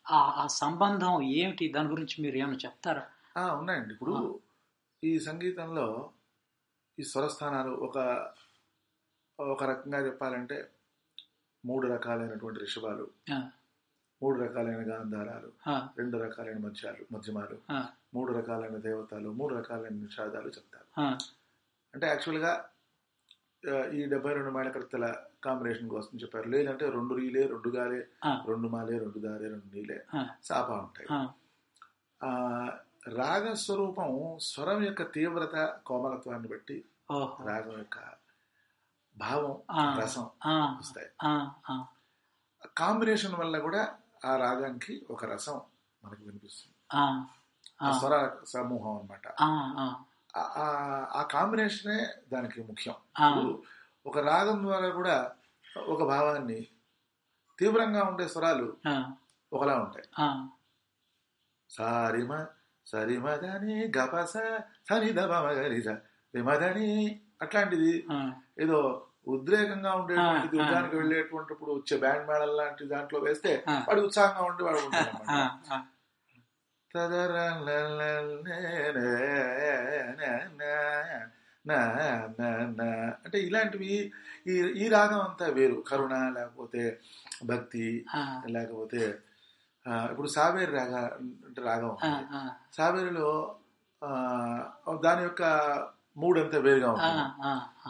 ఆ ఆ సంబంధం ఏమిటి దాని గురించి మీరు ఏమైనా చెప్తారా ఆ, ఉన్నాయండి ఇప్పుడు ఆ. ఈ సంగీతంలో ఈ స్వరస్థానాలు ఒక ఒక రకంగా చెప్పాలంటే మూడు రకాలైనటువంటి రిషభాలు ఆ, మూడు రకాలైన గాంధారాలు ఆ, రెండు రకాలైన మధ్యాలు మధ్యమాలు ఆ, మూడు రకాలైన దేవతలు మూడు రకాలైన నిషాదాలు చెప్తారు ఆ, అంటే యాక్చువల్గా ఆ, ఈ డెబ్బై రెండు మేళకర్తల కాంబినేషన్ కోసం చెప్పారు లేదంటే రెండు రీలే రెండు గాలే ఆ, రెండు మాలే రెండు దారే రెండు నీలే ఆ, సాపా ఉంటాయి ఆ, ఆ రాగ స్వరూపం స్వరం యొక్క తీవ్రత కోమలత్వాన్ని బట్టి ఓహో రాగం యొక్క భావం ఆ, రసం ఆ, వస్తాయి ఆ, ఆ, కాంబినేషన్ వల్ల కూడా ఆ రాగానికి ఒక రసం మనకు వినిపిస్తుంది ఆ, ఆ ఆ, స్వర సమూహం అన్నమాట ఆ, ఆ, ఆ- ఆ- ఆ కాంబినేషనే దానికి ముఖ్యం ఆ, ఇప్పుడు ఒక రాగం ద్వారా కూడా ఒక భావాన్ని తీవ్రంగా ఉండే స్వరాలు ఆ, ఒకలా ఉంటాయి ఆ, సారిమ సరిమదని గపస సని దమగరిజ రిమదని అట్లాంటిది ఆ, ఏదో ఉద్రేకంగా ఉండేటువంటి ఆ, యుద్ధానికి ఆ. వెళ్ళేటువంటిప్పుడు వచ్చే బ్యాండ్ మేళం లాంటి దాంట్లో వేస్తే ఆ. వాడు ఉత్సాహంగా ఉండి వాడు ఆ, ఉంటాడు ఆ, అన్నమాట. ఆ, అంటే ఇలాంటివి ఈ ఈ రాగం అంతా వేరు కరుణ లేకపోతే భక్తి ఆ, లేకపోతే ఆ, ఇప్పుడు సావేరి రాగ అంటే రాగం ఆ, ఉంది. ఆ, సావేరిలో ఆ, దాని యొక్క మూడ్ అంతా వేరుగా ఆ, ఉంటుంది ఆ, ఆ,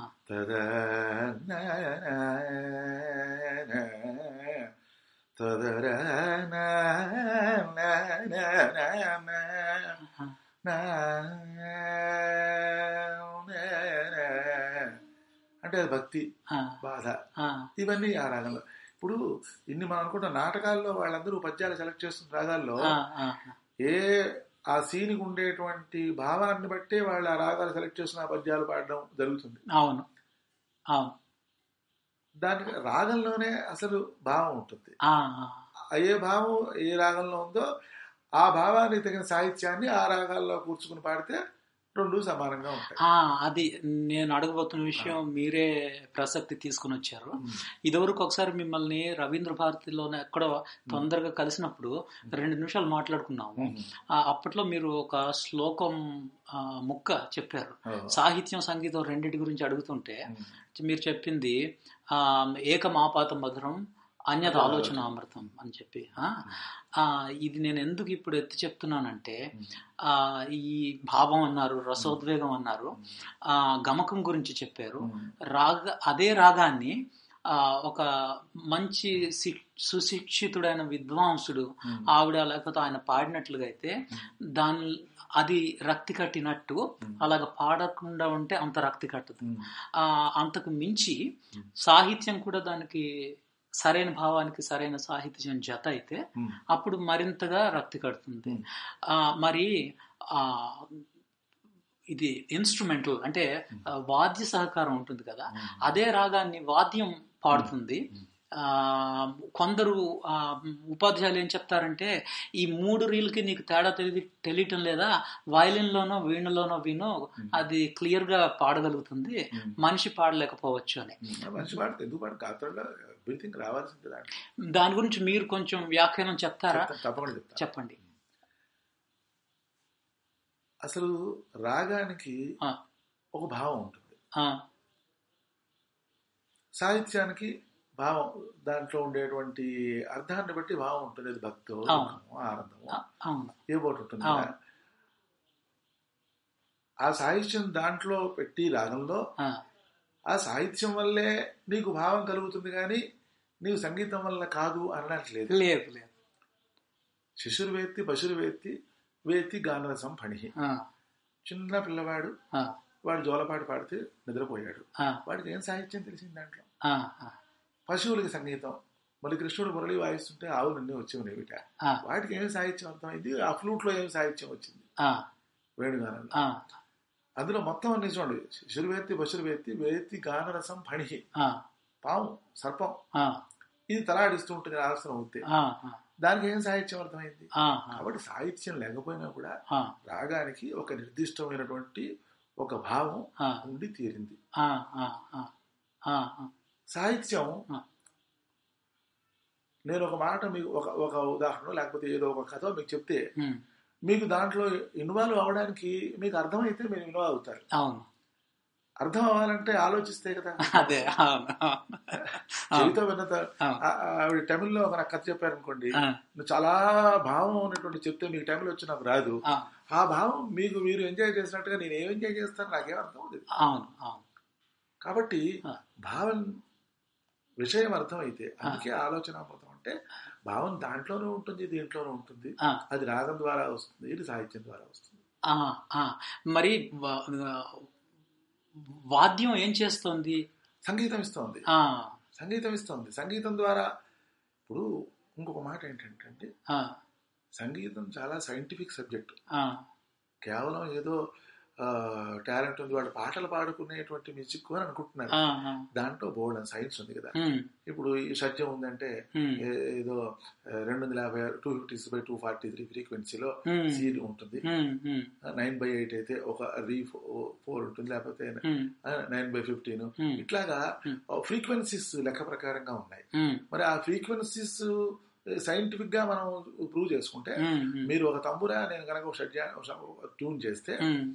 అంటే అది భక్తి ఆ, బాధ ఆ, ఇవన్నీ ఆ రాగంలో ఇప్పుడు ఇన్ని మనం అనుకుంటాం నాటకాల్లో వాళ్ళందరూ పద్యాలు సెలెక్ట్ చేస్తున్న రాగాల్లో ఆ, ఆ, ఏ ఆ సీన్కి ఉండేటువంటి భావాన్ని బట్టే వాళ్ళు ఆ రాగాలు సెలెక్ట్ చేసిన ఆ పద్యాలు పాడడం జరుగుతుంది అవును అవును దానికి రాగంలోనే అసలు భావం ఉంటుంది ఆ, ఆ, ఏ భావం ఏ రాగంలో ఉందో ఆ భావానికి తగిన సాహిత్యాన్ని ఆ రాగాల్లో కూర్చుకుని పాడితే రెండు సమానంగా ఉంటాయి ఆ, అది నేను అడగబోతున్న విషయం మీరే ప్రసక్తి తీసుకుని వచ్చారు ఇదివరకు ఒకసారి మిమ్మల్ని రవీంద్ర భారతిలోనే ఎక్కడో తొందరగా కలిసినప్పుడు రెండు నిమిషాలు మాట్లాడుకున్నాము ఆ, అప్పట్లో మీరు ఒక శ్లోకం ఆ, ముక్క చెప్పారు సాహిత్యం సంగీతం రెండింటి గురించి అడుగుతుంటే మీరు చెప్పింది ఆ, ఏకమాపాత మధురం అన్యత ఆలోచన అమృతం అని చెప్పి ఆ, ఆ, ఇది నేను ఎందుకు ఇప్పుడు ఎత్తి చెప్తున్నానంటే ఆ, ఈ భావం అన్నారు రసోద్వేగం అన్నారు ఆ, గమకం గురించి చెప్పారు రాగ అదే రాగాన్ని ఆ, ఒక మంచి సి- సుశిక్షితుడైన విద్వాంసుడు ఆవిడ లేకపోతే ఆయన పాడినట్లుగా అయితే దాని అది రక్తి కట్టినట్టు అలాగ పాడకుండా ఉంటే అంత రక్తి కట్టదు ఆ, అంతకు మించి సాహిత్యం కూడా దానికి సరైన భావానికి సరైన సాహిత్యం జత అయితే అప్పుడు మరింతగా రక్తి కడుతుంది ఆ, మరి ఆ ఇది ఇన్స్ట్రుమెంటల్ అంటే ఆ, వాద్య సహకారం ఉంటుంది కదా అదే రాగాన్ని వాద్యం పాడుతుంది ఆ కొందరు ఆ, ఉపాధ్యాయులు ఏం చెప్తారంటే ఈ మూడు రీల్కి నీకు తేడా తెలియ తెలియటం లేదా violin లోనో వీణలోనో వినో అది క్లియర్ గా పాడగలుగుతుంది మనిషి పాడలేకపోవచ్చు అని మనిషి పాడితే ఎందుకు పాడు గాత్రంలో ఎవ్రీథింగ్ రావాల్సింది దాంట్లో దాని గురించి మీరు కొంచెం వ్యాఖ్యానం చెప్తారా చెప్తా- తప్పకుండా చెప్తా చెప్పండి అసలు రాగానికి ఆ, ఒక భావం ఉంటుంది ఆ, సాహిత్యానికి భావం దాంట్లో ఉండేటువంటి అర్థాన్ని బట్టి భావం ఉంటుంది అది భక్తో అవును. దుఃఖమో, ఆనందమో ఆ, అవును ఏ ఒకటి ఉంటుంది అవును. కదా. ఆ సాహిత్యం దాంట్లో పెట్టి రాగంలో ఆ, ఆ సాహిత్యం వల్లే నీకు భావం కలుగుతుంది కానీ నీకు సంగీతం వల్ల కాదు అనట్లేదు లేదు లేదు శిశురు వేత్తి పశురు వేత్తి వేత్తి గానరసం పణి ఆ, చిన్న పిల్లవాడు ఆ, వాడు జోలపాటు పాడితే నిద్రపోయాడు ఆ, వాడికి ఏం సాహిత్యం తెలిసింది దాంట్లో ఆ, ఆ, పశువులకి సంగీతం మళ్ళీ కృష్ణుడు మురళి వాయిస్తుంటే ఆవులు అన్నీ వచ్చేవి ఏమిట ఆ, వాటికి ఏం సాహిత్యం అర్థమైంది ఆ ఫ్లూట్ లో ఏం సాహిత్యం వచ్చింది ఆ, వేణుగానంలో ఆ, అందులో మొత్తం అన్ని చూడండి శిశురు వేత్తి పశురు వేత్తి వేత్తి గానరసం పణి ఆ, పాము సర్పం ఆ, ఇది తలాడిస్తూ ఉంటుంది ఆసనం అవుతే ఆ, ఆ, దానికి ఏం సాహిత్యం అర్థమైంది ఆ, కాబట్టి సాహిత్యం లేకపోయినా కూడా ఆ, రాగానికి ఒక నిర్దిష్టమైనటువంటి ఒక భావం ఆ, ఉండి తీరింది ఆ, ఆ, ఆ, ఆ, ఆ, సాహిత్యం ఆ. నేను ఒక మాట మీకు ఒక ఒక ఉదాహరణ లేకపోతే ఏదో ఒక కథ మీకు చెప్తే ఉమ్, మీకు దాంట్లో ఇన్వాల్వ్ అవ్వడానికి మీకు అర్థమైతే మీరు ఇన్వాల్వ్ అవుతారు అవును అర్థం అవ్వాలంటే ఆలోచిస్తే కదా అదే అవును అవును. చెవితో విన్న త- అవును. ఆ- ఆ- ఆవిడ తమిళ్లో ఒక నాకు కథ చెప్పారనుకోండి ఆ, నువ్వు చాలా భావం ఉన్నటువంటి చెప్తే మీకు టైంలో వచ్చి నాకు రాదు ఆ, ఆ భావం మీకు మీరు ఎంజాయ్ చేసినట్టుగా నేను ఏం ఎంజాయ్ చేస్తాను నాకేం అర్థం అవుతుంది అవును అవును కాబట్టి ఆ. భావం విషయం అర్థమైతే అందుకే ఆలోచనామృతం అంటే భావం దాంట్లోనూ ఉంటుంది దీంట్లోనూ ఉంటుంది ఆ, అది రాగం ద్వారా వస్తుంది ఇది సాహిత్యం ద్వారా వస్తుంది ఆ, ఆ. మరి వా- వాద్యం ఏం చేస్తోంది సంగీతం ఇస్తోంది ఆ, సంగీతం ఇస్తోంది సంగీతం ద్వారా ఇప్పుడు ఇంకొక మాట ఏంటంటే ఆ, సంగీతం చాలా సైంటిఫిక్ సబ్జెక్ట్ ఆ, కేవలం ఏదో టాలెంట్ ఉంది వాళ్ళు పాటలు పాడుకునేటువంటి మ్యూజిక్ అని అనుకుంటున్నారు ఆ, ఆ. దాంట్లో బోల్డ్ అని సైన్స్ ఉంది కదా ఉమ్, ఇప్పుడు ఈ సత్యం ఉందంటే ఉమ్, ఏ- ఏదో ఆ, రెండు వందల యాభై two fifty by two forty three ఫ్రీక్వెన్సీలో ఉమ్, సీడ్ ఉంటుంది um, um, nine by eight అయితే ఒక రీ ఫోర్ ఉంటుంది లేకపోతే um, nine by fifteen um, ఇట్లాగా Hmm. ఫ్రీక్వెన్సీస్ లెక్క ప్రకారంగా ఉన్నాయి ఉమ్, మరి ఆ ఫ్రీక్వెన్సీస్ సైంటిఫిక్ గా మనం ప్రూవ్ చేసుకుంటే ఉమ్, ఉమ్, మీరు ఒక తంబురా నేను కనుక ఒక షడ్జా ట్యూన్ చేస్తే ఉమ్,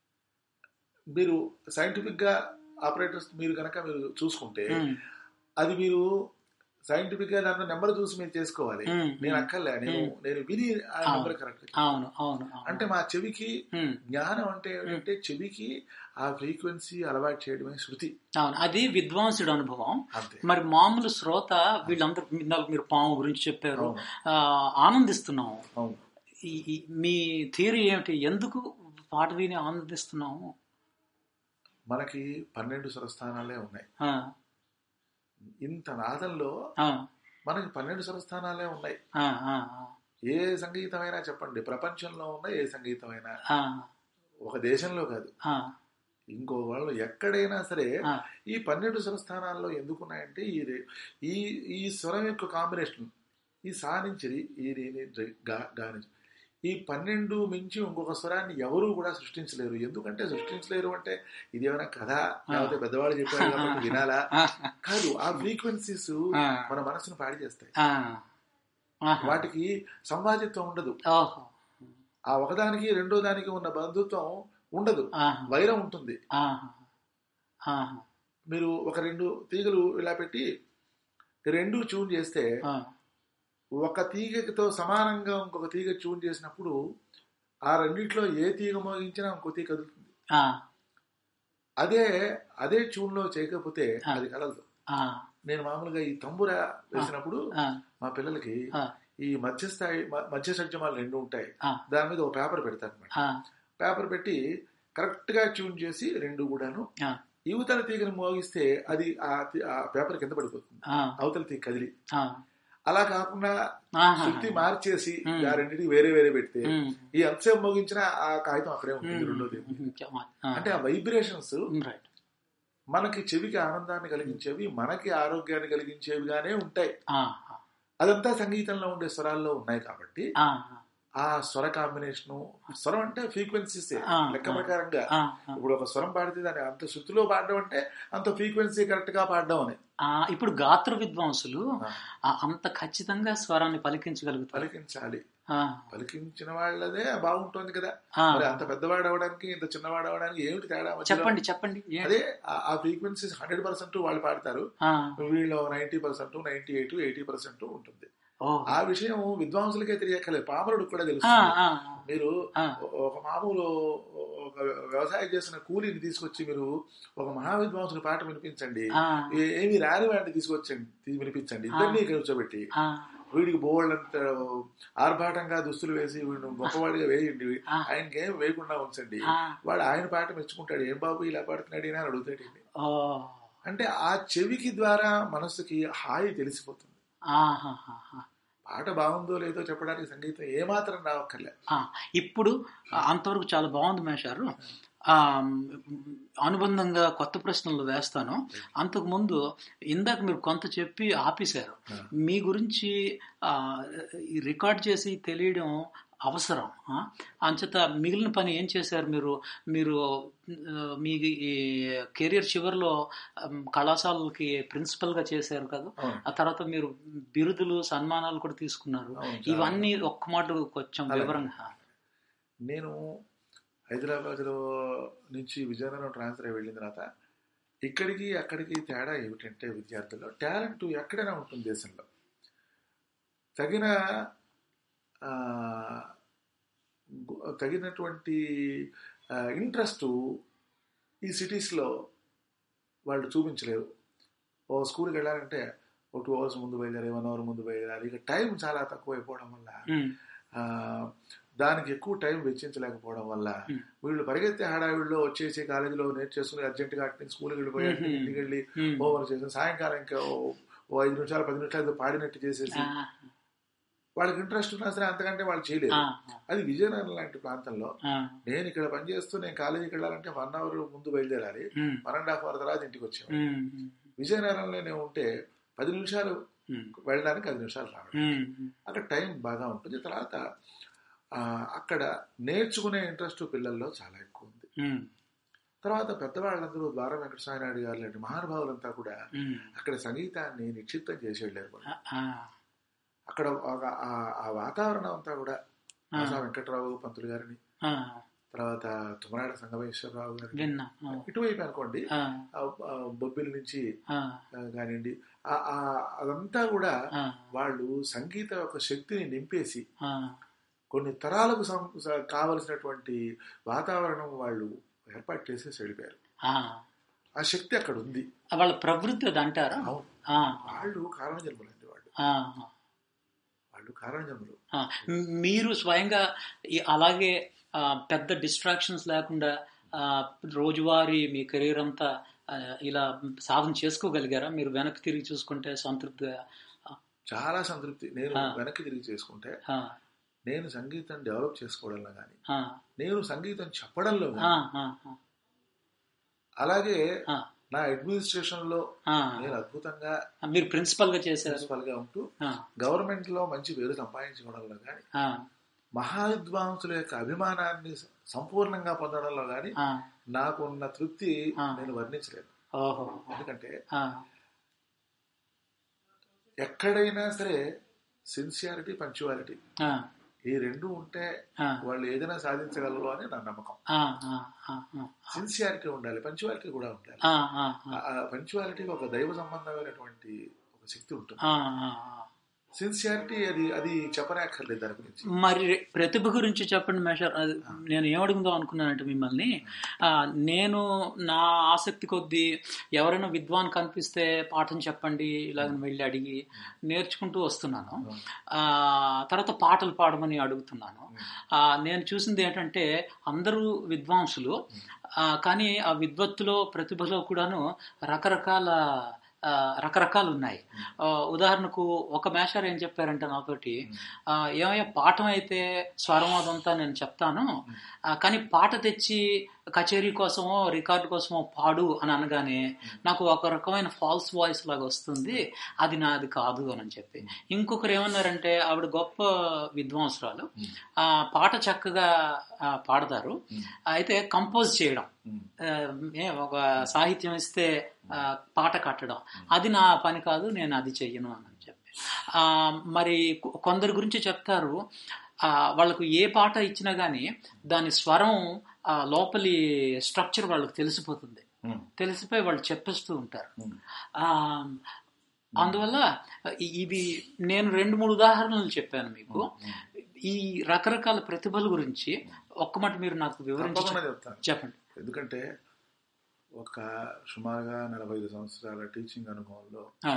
మీరు సైంటిఫిక్ గా ఆపరేటర్స్ మీరు కనుక మీరు చూసుకుంటే ఉమ్, అది మీరు సైంటిఫిక్ గా దాంట్లో నెంబర్ చూసి మీరు చేసుకోవాలి ఉమ్, నేను అక్కర్లే నేను Hmm. నేను విని ఆ అవును. నెంబర్ కరెక్ట్ అవును అవును అవును. అంటే మా చెవికి ఉమ్, జ్ఞానం అంటే ఏంటంటే చెవికి ఆ ఫ్రీక్వెన్సీ అలవాటు చేయడమే శృతి అవును అది విద్వాంసుడు అనుభవం అంతే మరి మామూలు శ్రోత వీళ్ళందరూ ఇందాక మీరు పాము గురించి చెప్పారు అవును ఆ, ఆనందిస్తున్నాం అవును ఈ- ఈ- మీ థియరీ ఏమిటి ఎందుకు పాట విని ఆనందిస్తున్నాము మనకి పన్నెండు స్వరస్థానాలే ఉన్నాయి ఆ, ఇంత నాదంలో ఆ, మనకి పన్నెండు స్వరస్థానాలే ఉన్నాయి ఆ, ఆ, ఏ సంగీతమైనా చెప్పండి ప్రపంచంలో ఉన్న ఏ సంగీతమైనా ఆ, ఒక దేశంలో కాదు ఆ, ఇంకో వాళ్ళు ఎక్కడైనా సరే ఆ, ఈ పన్నెండు స్వరస్థానాల్లో ఎందుకున్నాయంటే ఈ రే- ఈ ఈ స్వరం యొక్క కాంబినేషన్ ఈ సా నుంచి రి, ఈ రి ని రి, గా గా నుంచి ఈ పన్నెండు మించి ఇంకొక స్వరాన్ని ఎవరు కూడా సృష్టించలేరు ఎందుకంటే సృష్టించలేరు అంటే ఇది ఏమైనా కథ లేకపోతే పెద్దవాళ్ళు చెప్పారు కాబట్టి వినాలా ఆ, కాదు ఆ ఫ్రీక్వెన్సీస్ ఆ, మన మనసును పాడి చేస్తాయి ఆ, ఆహా. వాటికి సంవాదిత్వం ఉండదు ఓహో ఆ ఒకదానికి రెండో దానికి ఉన్న బంధుత్వం ఉండదు ఆహా, వైరం ఉంటుంది ఆహా, ఆహా, మీరు ఒక రెండు తీగలు ఇలా పెట్టి రెండు ట్యూన్ చేస్తే ఆ, ఒక తీగతో సమానంగా ఇంకొక తీగ ట్యూన్ చేసినప్పుడు ఆ రెండిట్లో ఏ తీగ మోగించినా ఇంకో తీగ కదులుతుంది ఆ, అదే అదే ట్యూన్ లో చేయకపోతే ఆ. అది కదలదు ఆ, నేను మామూలుగా ఈ తంబురా వేసినప్పుడు ఆ, మా పిల్లలకి ఆ, ఈ మధ్య స్థాయి మ- మధ్య సజ్జమాలు రెండు ఉంటాయి ఆ. దాని మీద ఒక పేపర్ పెడతాను అనమాట ఆ, పేపర్ పెట్టి కరెక్ట్ గా ట్యూన్ చేసి రెండు కూడాను ఆ. యువతల తీగని మోగిస్తే అది ఆ తి- ఆ పేపర్ కింద పడిపోతుంది ఆ, అవతల తీగ కదిలి ఆ, అలా కాకుండా ఆహా. శృతి మార్చేసి ఉమ్. ఆ రెండింటికి వేరే వేరే పెడితే ఉమ్, ఈ ఎంతసేపు మోగించినా ఆ కాగితం అక్కడే ఉంటుంది ఉమ్, రెండోది ఉమ్, ఆ, అంటే ఆ వైబ్రేషన్స్ రైట్ మనకి చెవికి ఆనందాన్ని కలిగించేవి మనకి ఆరోగ్యాన్ని కలిగించేవిగానే ఉంటాయి ఆ, అదంతా సంగీతంలో ఉండే స్వరాల్లో ఉన్నాయి కాబట్టి ఆ, ఆ స్వర కాంబినేషన్ స్వరం అంటే ఫ్రీక్వెన్సీస్ ఆ, లెక్క ఆ. ప్రకారంగా ఆ, ఆ. ఇప్పుడు ఒక స్వరం పాడితే దాన్ని అంత శృతిలో పాడడం అంటే అంత ఫ్రీక్వెన్సీ కరెక్ట్ గా పాడడం అని ఆ, ఇప్పుడు గాత్ర విద్వాంసులు ఆ. ఆ, అంత ఖచ్చితంగా స్వరాన్ని పలికించగలుగుతారు పలికించాలి ఆ, పలికించిన వాళ్ళదే బాగుంటుంది కదా ఆ. మరి అంత పెద్దవాడు అవడానికి ఇంత చిన్నవాడు అవడానికి ఏమిటి తేడా మధ్యలో? చెప్పండి చెప్పండి ఏ- అదే ఆ- ఆ ఫ్రీక్వెన్సీస్ హండ్రెడ్ పర్సెంట్ వాళ్ళు పాడతారు ఆ, వీళ్ళు ninety percent ninety eight eighty percent ఉంటుంది ఓ, ఆ విషయం విద్వాంసులకే తెలియక్కర్లేదు పామరుడికి కూడా ఆ, తెలుస్తుంది ఆ, మీరు ఆ, ఒక మామూలు ఒక వ్యవసాయం చేసిన కూలీని తీసుకొచ్చి మీరు ఒక మహావిద్వాంసుని పాట వినిపించండి ఆ, ఏ- ఏమి రాని వాడిని తీసుకొచ్చండి తీ- వినిపించండి ఇద్దరిని కూర్చోబెట్టి ఆ, వీడికి బోల్డ్ అంత ఆర్భాటంగా దుస్తులు వేసి వీడిని గొప్పవాడిగా వేయండి ఆ. ఆయనకి ఏం వేయకుండా ఉంచండి ఆ, వాడు ఆయన పాట మెచ్చుకుంటాడు ఏం బాబు ఇలా పాడుతున్నాడు ఈయన అని అడుగుతాడు ఈయన్ని. ఓ, అంటే ఆ చెవికి ద్వారా మనసుకి హాయి తెలిసిపోతుంది ఆహాహాహా. పాట బాగుందో లేదో చెప్పడానికి సంగీతం ఏమాత్రం రావక్కర్లే ఆ, ఇప్పుడు ఆ, అంతవరకు చాలా బాగుంది మేషారు ఆ, అనుబంధంగా కొత్త ప్రశ్నలు వేస్తాను అంతకు ముందు ఇందాక మీరు కొంత చెప్పి ఆపేశారు ఆ. మీ గురించి ఆ, ఈ రికార్డ్ చేసి తెలియడం అవసరం ఆ? అంచేత మిగిలిన పని ఏం చేశారు మీరు మీరు ఆ, మీ ఈ కెరియర్ చివరిలో ఆమ్, కళాశాలకి ప్రిన్సిపల్గా చేశారు కదా అవును ఆ తర్వాత మీరు బిరుదులు సన్మానాలు కూడా తీసుకున్నారు అవును, చాలా. ఇవన్నీ ఒక్క మాట కొంచెం అలాగే. వివరంగా నేను హైదరాబాద్లో నుంచి విజయనగరం ట్రాన్స్ఫర్ అయి వెళ్ళిన తర్వాత ఇక్కడికి అక్కడికి తేడా ఏమిటంటే విద్యార్థుల్లో టాలెంట్ ఎక్కడైనా ఉంటుంది దేశంలో తగిన ఆ, గు- తగినటువంటి ఇంట్రెస్ట్ ఈ సిటీస్లో వాళ్ళు చూపించలేరు ఓ స్కూల్కి వెళ్ళాలంటే ఓ టూ అవర్స్ ముందు బయలుదేరి వన్ అవర్ ముందు బయలుదేరాలి ఇక టైం చాలా తక్కువ అయిపోవడం వల్ల ఉమ్, ఆ, దానికి ఎక్కువ టైం వెచ్చించలేకపోవడం వల్ల Hmm. వీళ్ళు పరిగెత్తే హడావిడిలో వచ్చేసి కాలేజీలో నేర్చేసుకుని అర్జెంటుగా అట్ని స్కూల్కి వెళ్ళిపోయి అట్ని Mhm. ఇంటికి వెళ్ళి ఉమ్, హోంవర్క్ చేసి సాయంకాలం ఇంకా ఓ- ఓ ఐదు నిమిషాలు పది నిమిషాలు ఏదో పాడినట్టు చేసేసి ఆ, వాళ్ళకి ఇంట్రెస్ట్ ఉన్నా సరే అంతకంటే వాళ్ళు చేయలేరు ఆ, అది విజయనగరం లాంటి ప్రాంతంలో ఆ, నేను ఇక్కడ పనిచేస్తూ నేను కాలేజీకి వెళ్ళాలంటే వన్ అవర్ ముందు బయలుదేరాలి um, one and half hour తర్వాత ఇంటికి వచ్చేవాడు ఉమ్, ఉమ్, విజయనగరంలో నేను ఉంటే పది నిమిషాలు ఉమ్, వెళ్ళడానికి ఐదు నిమిషాలు రావడం ఉమ్, అక్కడ టైం బాగా ఉంటుంది తర్వాత ఆ, అక్కడ నేర్చుకునే ఇంట్రెస్ట్ పిల్లల్లో చాలా ఎక్కువ ఉంది ఉమ్, తర్వాత పెద్దవాళ్ళందరూ ద్వార వెంకటస్వామి నాయుడు గారు లాంటి మహానుభావులంతా కూడా ఉమ్, అక్కడ సంగీతాన్ని నిక్షిప్తం చేసి వెళ్ళారు వాళ్ళు. ఆ, ఆ, అక్కడ ఒక- ఆ- ఆ వాతావరణం అంతా కూడా ఆ. ఆసా వెంకటరావు పంతులు గారిని ఆ, తర్వాత తుమరాడ సంగమేశ్వరరావు గారిని విన్నా ఆ, ఇటువైపు అనుకోండి ఆ, ఆ, ఆ, బొబ్బిలి నుంచి ఆ, ఆ, కానివ్వండి ఆ- ఆ అదంతా కూడా ఆ, వాళ్ళు సంగీత యొక్క శక్తిని నింపేసి ఆ, కొన్ని తరాలకు సం- స- కావలసినటువంటి వాతావరణం వాళ్ళు ఏర్పాటు చేసేసి వెళ్ళిపోయారు ఆ. ఆ శక్తి అక్కడ ఉంది వాళ్ళ ప్రవృత్తి అది అంటారా అవును ఆ, వాళ్ళు కారణ జన్మలండి వాళ్ళు ఆ, వాళ్ళు కారణ జన్మలు ఆ. మీరు స్వయంగా ఈ అలాగే ఆ, పెద్ద డిస్ట్రాక్షన్స్ లేకుండా ఆ, రోజువారీ మీ కెరీర్ అంతా ఆ, ఇలా సాధన చేసుకోగలిగారా మీరు వెనక్కి తిరిగి చూసుకుంటే సంతృప్తిగా చాలా సంతృప్తి నేను ఆ. వెనక్కి తిరిగి చేసుకుంటే ఆ, నేను సంగీతం డెవలప్ చేసుకోవడంలో కానీ ఆ, నేను సంగీతం చెప్పడంలో ఆ, కానీ ఆ, అలాగే ఆ, నా అడ్మినిస్ట్రేషన్ లో ఆ. నేను అద్భుతంగా మీరు ప్రిన్సిపల్ గా చేశారు ప్రిన్సిపల్ గా ఉంటూ ఆ, గవర్నమెంట్ లో మంచి పేరు సంపాదించుకోవడంలో కానీ ఆ, మహావిద్వాంసుల యొక్క అభిమానాన్ని సంపూర్ణంగా పొందడంలో కానీ ఆ, నాకున్న తృప్తి ఆ. నేను వర్ణించలేను ఓహో ఎందుకంటే ఆ, ఎక్కడైనా సరే సిన్సియారిటీ పంచువాలిటీ ఆ, ఈ రెండు ఉంటే ఆ, వాళ్ళు ఏదైనా సాధించగలరు అని నా నమ్మకం ఆ, ఆ, ఆ, ఆ, సిన్సియారిటీ ఉండాలి పంచువాలిటీ కూడా ఉండాలి ఆ, ఆ, ఆ, ఆ పంచువాలిటీకి ఒక దైవ సంబంధమైనటువంటి ఒక శక్తి ఉంటుంది ఆ, ఆ, ఆ. సిన్సియారిటీ అది అది చెప్పనక్కర్లేదు దాని గురించి మరి ప్రతిభ గురించి చెప్పండి మేషర్ అది నేను ఏమడుగుదాం అనుకున్నానంటే మిమ్మల్ని ఆ, నేను నా ఆసక్తి కొద్దీ ఎవరైనా విద్వాన్ కనిపిస్తే పాఠం చెప్పండి ఇలాగ వెళ్ళి అడిగి నేర్చుకుంటూ వస్తున్నాను ఆ, తర్వాత పాటలు పాడమని అడుగుతున్నాను ఆ, నేను చూసింది ఏంటంటే అందరూ విద్వాంసులు ఆ, కానీ ఆ విద్వత్తులో ప్రతిభలో కూడాను రకరకాల ఆ, రకరకాలు ఉన్నాయి ఆ, ఉదాహరణకు ఒక మేషర్ ఏం చెప్పారంటే నాతోటి ఆ, ఏమయ్యా పాఠం అయితే స్వరం అదంతా నేను చెప్తాను ఆ, కానీ పాట తెచ్చి కచేరీ కోసమో రికార్డు కోసమో పాడు అని అనగానే నాకు ఒక రకమైన ఫాల్స్ వాయిస్ లాగా వస్తుంది అది నాది కాదు అని చెప్పి ఇంకొకరు ఏమన్నారంటే ఆవిడ గొప్ప విద్వాంసురాలు ఆ పాట చక్కగా ఆ, పాడతారు అయితే కంపోజ్ చేయడం ఆ, ఏ, ఒక సాహిత్యం ఇస్తే ఆ, పాట కట్టడం అది నా పని కాదు నేను అది చెయ్యను అని చెప్పి ఆ, మరి కొ- కొందరి గురించి చెప్తారు ఆ, వాళ్ళకు ఏ పాట ఇచ్చినా గానీ దాని స్వరం ఆ, లోపలి స్ట్రక్చర్ వాళ్ళకి తెలిసిపోతుంది తెలిసిపోయి వాళ్ళు చెప్పేస్తూ ఉంటారు ఆ, అందువల్ల ఇ- ఇది నేను రెండు మూడు ఉదాహరణలు చెప్పాను మీకు ఈ రకరకాల ప్రతిభల గురించి ఒక్క మాట మీరు నాకు వివరించి తప్పకుండా చెప్- చెప్తాను చెప్పండి ఎందుకంటే ఒక సుమారుగా నలభై ఐదు సంవత్సరాల టీచింగ్ అనుభవంలో ఆ,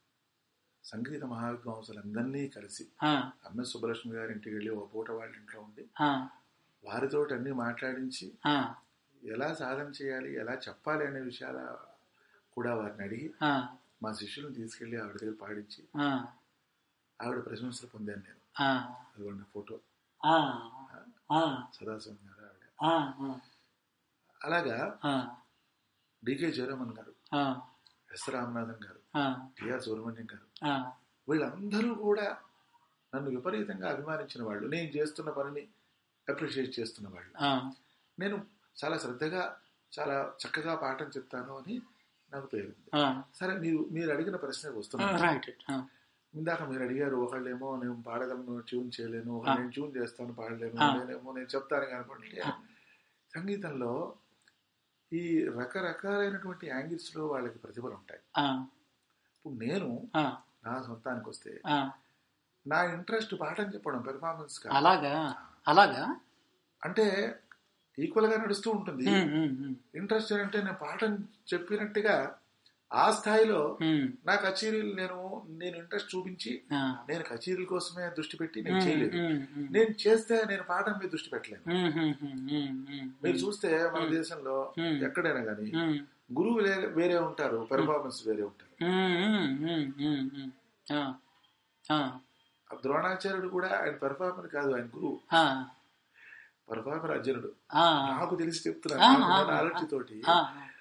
సంగీత మహావిద్వాంసులందరినీ కలిసి ఆ, ఎంఎస్ సుబ్బలక్ష్మి గారి ఇంటికి వెళ్ళి ఒక పూట వాళ్ళ ఇంట్లో ఉండి ఆ, వారితో అన్ని మాట్లాడించి ఆ, ఎలా సాధన చేయాలి ఎలా చెప్పాలి అనే విషయాల కూడా వారిని అడిగి ఆ, మా శిష్యులను తీసుకెళ్లి ఆవిడ దగ్గర పాడించి ఆ, ఆవిడ ప్రశంసలు పొందాను నేను ఆ, అదిగోండి ఫోటో ఆ, ఆ, సదాశివం గారు ఆవిడ ఆ, ఆ, అలాగా ఆ, డికే జయరామన్ గారు ఆ, ఎస్ రామనాథన్ గారు ఆ, టిఆర్ సుబ్రహ్మణ్యం గారు ఆ, వీళ్ళందరూ కూడా నన్ను విపరీతంగా అభిమానించిన వాళ్ళు నేను చేస్తున్న పనిని అప్రిషియేట్ చేస్తున్న వాళ్ళు ఆ, నేను చాలా శ్రద్ధగా చాలా చక్కగా పాఠం చెప్తాను అని నాకు పేరుంది ఆ, సరే మీరు మీరు అడిగిన ప్రశ్నకు ఆ, వస్తున్నాను రైట్ ఆ, ఇందాక మీరు అడిగారు ఒకళ్ళేమో నేను పాడగలను ట్యూన్ చేయలేను ఒకళ్ళు నేను ట్యూన్ చేస్తాను పాడలేను ఆ. నేనేమో నేను చెప్తాను కనుకోండి సంగీతంలో ఈ రకరకాలైనటువంటి యాంగిల్స్ లో వాళ్ళకి ప్రతిభలు ఉంటాయి ఆ, ఇప్పుడు నేను ఆ, నా సొంతానికి వస్తే ఆ. నా ఇంట్రెస్ట్ పాఠం చెప్పడం పెర్ఫార్మెన్స్ గా అలాగా అలాగా అంటే ఈక్వల్ గా నడుస్తూ ఉంటుంది ఉమ్, ఉమ్, ఉమ్, ఇంట్రెస్ట్ అంటే నేను పాఠం చెప్పినట్టుగా ఆ స్థాయిలో ఉమ్, నా కచేరీలు నేను నేను ఇంట్రెస్ట్ చూపించి ఆ, నేను కచేరీల కోసమే దృష్టి పెట్టి నేను ఉమ్, చేయలేదు ఉమ్, ఉమ్, నేను చేస్తే నేను పాఠం మీద దృష్టి పెట్టలేను ఉమ్, ఉమ్, ఉమ్, ఉమ్, ఉమ్, మీరు చూస్తే మన ఉమ్. దేశంలో ఉమ్. ఎక్కడైనా కానీ ఉమ్, గురువు లే- వేరే ఉంటారు పెర్ఫార్మెన్స్ వేరే ఉంటారు ఉమ్, ఉమ్, ఉమ్, ఉమ్, ఉమ్, ఆ, ఆ, ఆ ద్రోణాచార్యుడు కూడా ఆయన పెర్ఫార్మర్ కాదు ఆయన గురువు ఆ, పెర్ఫార్మర్ అర్జునుడు ఆ, నాకు తెలిసి ఆ, చెప్తున్నాను ఆ, నాకున్న ఆ. knowledge తోటి ఆ,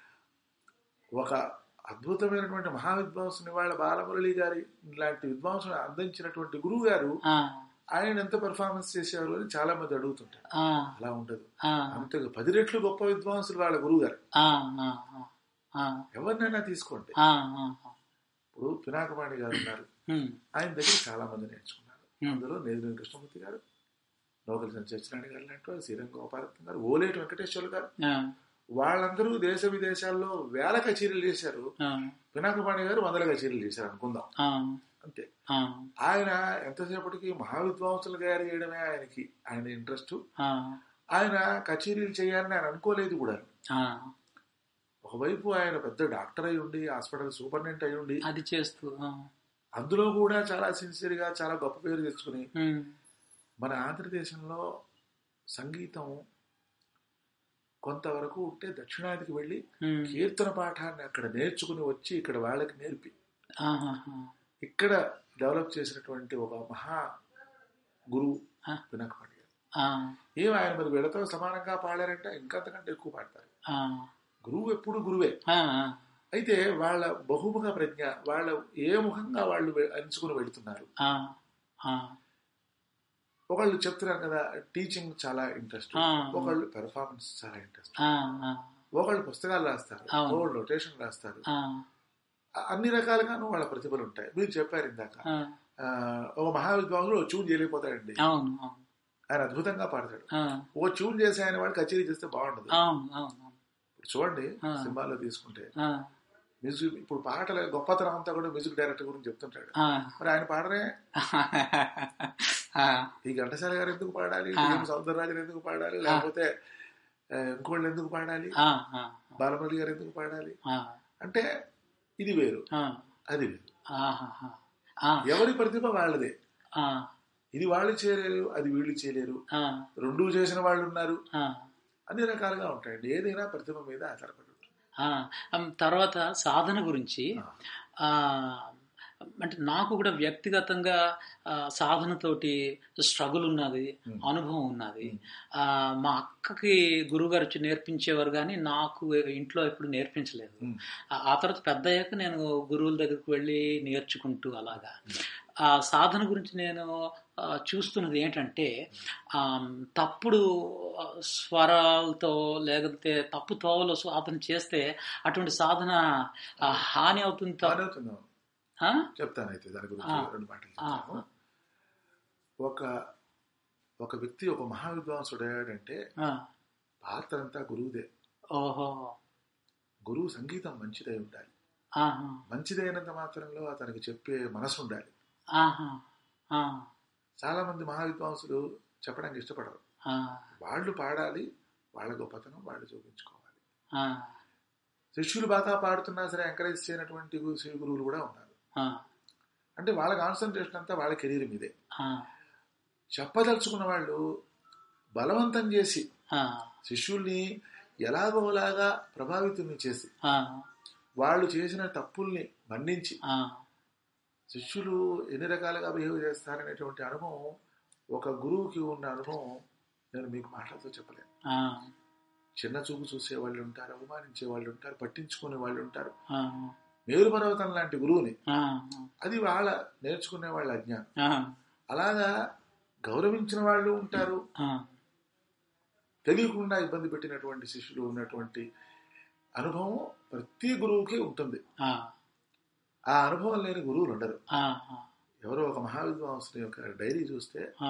ఒక అద్భుతమైనటువంటి మహావిద్వాంసుని వాళ్ళ బాలమురళి గారి లాంటి విద్వాంసుని అందించినటువంటి గురువు గారు ఆ, ఆయన ఎంత పెర్ఫార్మెన్స్ చేసేవారు అని చాలా మంది అడుగుతుంటారు ఆ, అలా ఉండదు ఆ, అంతే పది రెట్లు గొప్ప విద్వాంసులు వాళ్ళ గురువు గారు ఆ, ఆ, ఆ, ఎవరినైనా తీసుకోండి ఆ, ఆ, ఇప్పుడు పినాకపాణి గారు ఉన్నారు ఉమ్, ఆయన దగ్గర చాలా మంది నేర్చుకున్నారు Hmm. అందులో నేదుని కృష్ణమూర్తి గారు నోకలి సత్యనారాయణ గారు లాంటి వాళ్ళు శ్రీరంగ గోపాలత్వం గారు ఓలేటి వెంకటేశ్వర్లు గారు ఆ, వాళ్ళందరూ దేశ విదేశాల్లో వేల కచేరీలు చేశారు ఆ, పినాకపాణి గారు వందల కచేరీలు చేశారు అనుకుందాం ఆ, అంతే ఆ, ఆయన ఎంతసేపటికి మహావిద్వాంసులు గారు చేయడమే ఆయనకి ఆయన ఇంట్రెస్ట్ ఆ, ఆయన కచేరీలు చేయాలని ఆయన అనుకోలేదు కూడా ఆ, ఒకవైపు ఆయన పెద్ద డాక్టర్ అయి ఉండి హాస్పిటల్ సూపరింటెండెంట్ అయి ఉండి అది చేస్తూ ఆ, అందులో కూడా చాలా సిన్సియర్ గా చాలా గొప్ప పేరు తెచ్చుకుని ఉమ్, మన ఆంధ్రదేశంలో సంగీతం కొంతవరకు ఉంటే దక్షిణాదికి వెళ్ళి ఉమ్, కీర్తన పాఠాన్ని అక్కడ నేర్చుకుని వచ్చి ఇక్కడ వాళ్ళకి నేర్పి ఆహాహా, ఇక్కడ డెవలప్ చేసినటువంటి ఒక మహా గురువు ఆ. పినకపాటి గారు ఆ, ఏం ఆయన మరి వీళ్ళతో సమానంగా పాడారంటే ఇంకంతకంటే ఎక్కువ పాడతారు ఆ, గురువు ఎప్పుడు గురువే ఆ, ఆ, అయితే వాళ్ళ బహుముఖ ప్రజ్ఞ వాళ్ళ ఏ ముఖంగా వాళ్ళు వె- ఎంచుకుని వెళుతున్నారు ఆ, ఆ, ఒకళ్ళు చెప్తున్నారు కదా టీచింగ్ చాలా ఇంట్రెస్ట్ ఆ. ఒకళ్ళు పెర్ఫార్మెన్స్ చాలా ఇంట్రెస్ట్ ఆ, ఆ, ఒకళ్ళు పుస్తకాలు రాస్తారు అవును. ఒకళ్ళు రొటేషన్ రాస్తారు ఆ, అ- అన్ని రకాలుగాను వాళ్ళ ప్రతిభలు ఉంటాయి మీరు చెప్పారు ఇందాక ఆ, ఆ, ఒక మహావిద్వాంసుడు ఓ ట్యూన్ చేయలేకపోతాడండి అవును అవును ఆయన అద్భుతంగా పాడతాడు ఆ, ఓ ట్యూన్ చేసి ఆయన వాడు కచేరీ చేస్తే బాగుండదు అవును అవును అవును. ఇప్పుడు చూడండి ఆ. సినిమాలో తీసుకుంటే ఆ, మ్యూజిక్ ఇప్పుడు పాటల గొప్పతనం అంతా కూడా మ్యూజిక్ డైరెక్టర్ గురించి చెప్తుంటాడు ఆ, మరి ఆయన పాడరే ఆ, ఈ ఘంటసాల గారు ఎందుకు పాడాలి ఆ. టీఎం సౌందరరాజన్ ఎందుకు పాడాలి లేకపోతే ఆ, ఇంకోళ్ళు ఎందుకు పాడాలి ఆ, ఆ, బాలమురళి గారు ఎందుకు పాడాలి ఆ, అంటే ఇది వేరు ఆ, అది వేరు ఆహాహా. ఆ, ఎవరి ప్రతిభ వాళ్ళదే ఆ, ఇది వాళ్ళు చేయలేరు అది వీళ్ళు చేయలేరు ఆ, రెండు చేసిన వాళ్ళు ఉన్నారు ఆ, అన్ని రకాలుగా ఉంటాయండి ఏదైనా ప్రతిభ మీద ఆధారపడి ఉంటుంది ఆ. అమ్, తర్వాత సాధన గురించి ఆ. ఆ అంటే నాకు కూడా వ్యక్తిగతంగా ఆ, సాధనతోటి స్ట్రగుల్ ఉన్నది Hmm. అనుభవం ఉన్నది Hmm. ఆ, మా అక్కకి గురువుగారు వచ్చి నేర్పించేవారు కానీ నాకు ఇంట్లో ఎప్పుడు నేర్పించలేదు Hmm. ఆ ఆ తర్వాత పెద్ద అయ్యాక నేను గురువుల దగ్గరికి వెళ్ళి నేర్చుకుంటూ అలాగా ఆ సాధన గురించి నేను ఆ, చూస్తున్నది ఏంటంటే ఆ, తప్పుడు ఆ, స్వరాలతో లేకపోతే తప్పు తోవలో సాధన చేస్తే అటువంటి సాధన ఆ, హాని అవుతుంది తప్ప- బాగానే అవుతుంది ఆ? చెప్తాను అయితే దాని గురించి ఆ. రెండు మాటలు ఆ. చెప్తాను ఒక ఒక వ్యక్తి ఒక మహావిద్వాంసుడు అయ్యాడంటే ఆ. పాత్ర అంతా గురువుదే ఓహో గురువు సంగీతం మంచిదై ఉండాలి ఆహా మంచిదైనంత మాత్రంలో అతనికి చెప్పే మనసు ఉండాలి ఆహా ఆ. చాలా మంది మహావిద్వాంసులు చెప్పడానికి ఇష్టపడరు ఆ. వాళ్ళు పాడాలి వాళ్ళ గొప్పతనం వాళ్ళు చూపించుకోవాలి ఆ. శిష్యులు బాగా పాడుతున్నా సరే ఎంకరేజ్ చేయనటువంటి గు- శివ గురువులు కూడా ఉన్నారు ఆ. అంటే వాళ్ళ కాన్సన్ట్రేషన్ అంతా వాళ్ళ కెరీర్ మీదే ఆ. చెప్పదలుచుకున్న వాళ్ళు బలవంతం చేసి ఆ. శిష్యుల్ని ఎలాగోలాగా ప్రభావితుల్ని చేసి ఆ. వాళ్ళు చేసిన తప్పుల్ని మన్నించి ఆ. శిష్యులు ఎన్ని రకాలుగా బిహేవ్ చేస్తారనేటువంటి అనుభవం ఒక గురువుకి ఉన్న అనుభవం నేను మీకు మాటలతో చెప్పలేను ఆ. చిన్న చూపు చూసే వాళ్ళు ఉంటారు అవమానించే వాళ్ళు ఉంటారు పట్టించుకునే వాళ్ళు ఉంటారు ఆ. మేరు పర్వతం లాంటి గురువుని ఆ. అది వాళ్ళ నేర్చుకునే వాళ్ళ అజ్ఞానం ఆ. ఆ అలాగా గౌరవించిన వాళ్ళు ఉంటారు ఆ, తెలియకుండా ఇబ్బంది పెట్టినటువంటి శిష్యులు ఉన్నటువంటి అనుభవం ప్రతి గురువుకి ఉంటుంది ఆ, ఆ అనుభవం లేని గురువులు ఉండరు ఆ, ఆ, ఎవరో ఒక మహావిద్వాంసుని యొక్క డైరీ చూస్తే ఆ,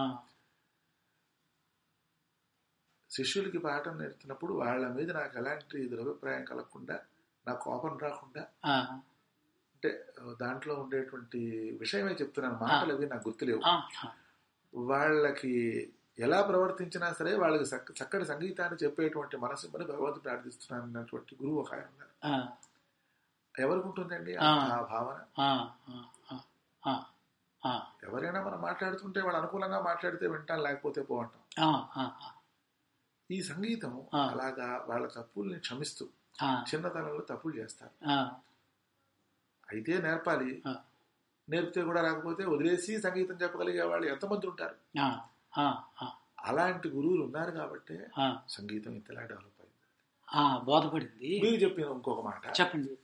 శిష్యులకి పాఠం నేర్పుతున్నప్పుడు వాళ్ళ మీద నాకు ఎలాంటి దురభిప్రాయం కలగకుండా నాకు కోపం రాకుండా ఆ, అంటే దాంట్లో ఉండేటువంటి విషయమే చెప్తున్నాను మాటలు అవి నాకు గుర్తులేవు ఆ, వాళ్ళకి ఎలా ప్రవర్తించినా సరే వాళ్ళకి చక్క- చక్కటి సంగీతాన్ని చెప్పేటువంటి మనసు మరి భగవంతుడు ప్రార్థిస్తున్నాను అన్నటువంటి గురువు ఒక ఆయన ఉన్నారు ఆ, ఎవరికి ఉంటుందండి ఆ. ఆ భావన ఆ, ఆ, ఆ, ఆ, ఆ, ఎవరైనా మనం మాట్లాడుతుంటే వాళ్ళు అనుకూలంగా మాట్లాడితే వింటాం లేకపోతే పోవంటాం ఆ, ఆ, ఆ, ఈ సంగీతం ఆ. అలాగా వాళ్ళ తప్పుల్ని క్షమిస్తూ ఆ, చిన్నతనంలో తప్పులు చేస్తారు ఆ, అయితే నేర్పాలి ఆ. నేర్పితే కూడా రాకపోతే వదిలేసి సంగీతం చెప్పగలిగే వాళ్ళు ఎంతమంది ఉంటారు ఆ, ఆ, ఆ, అలాంటి గురువులు ఉన్నారు కాబట్టి ఆ, సంగీతం ఇంతలా డెవలప్ అయింది ఆ, బోధపడింది మీరు చెప్పిన ఇంకొక మాట చెప్పండి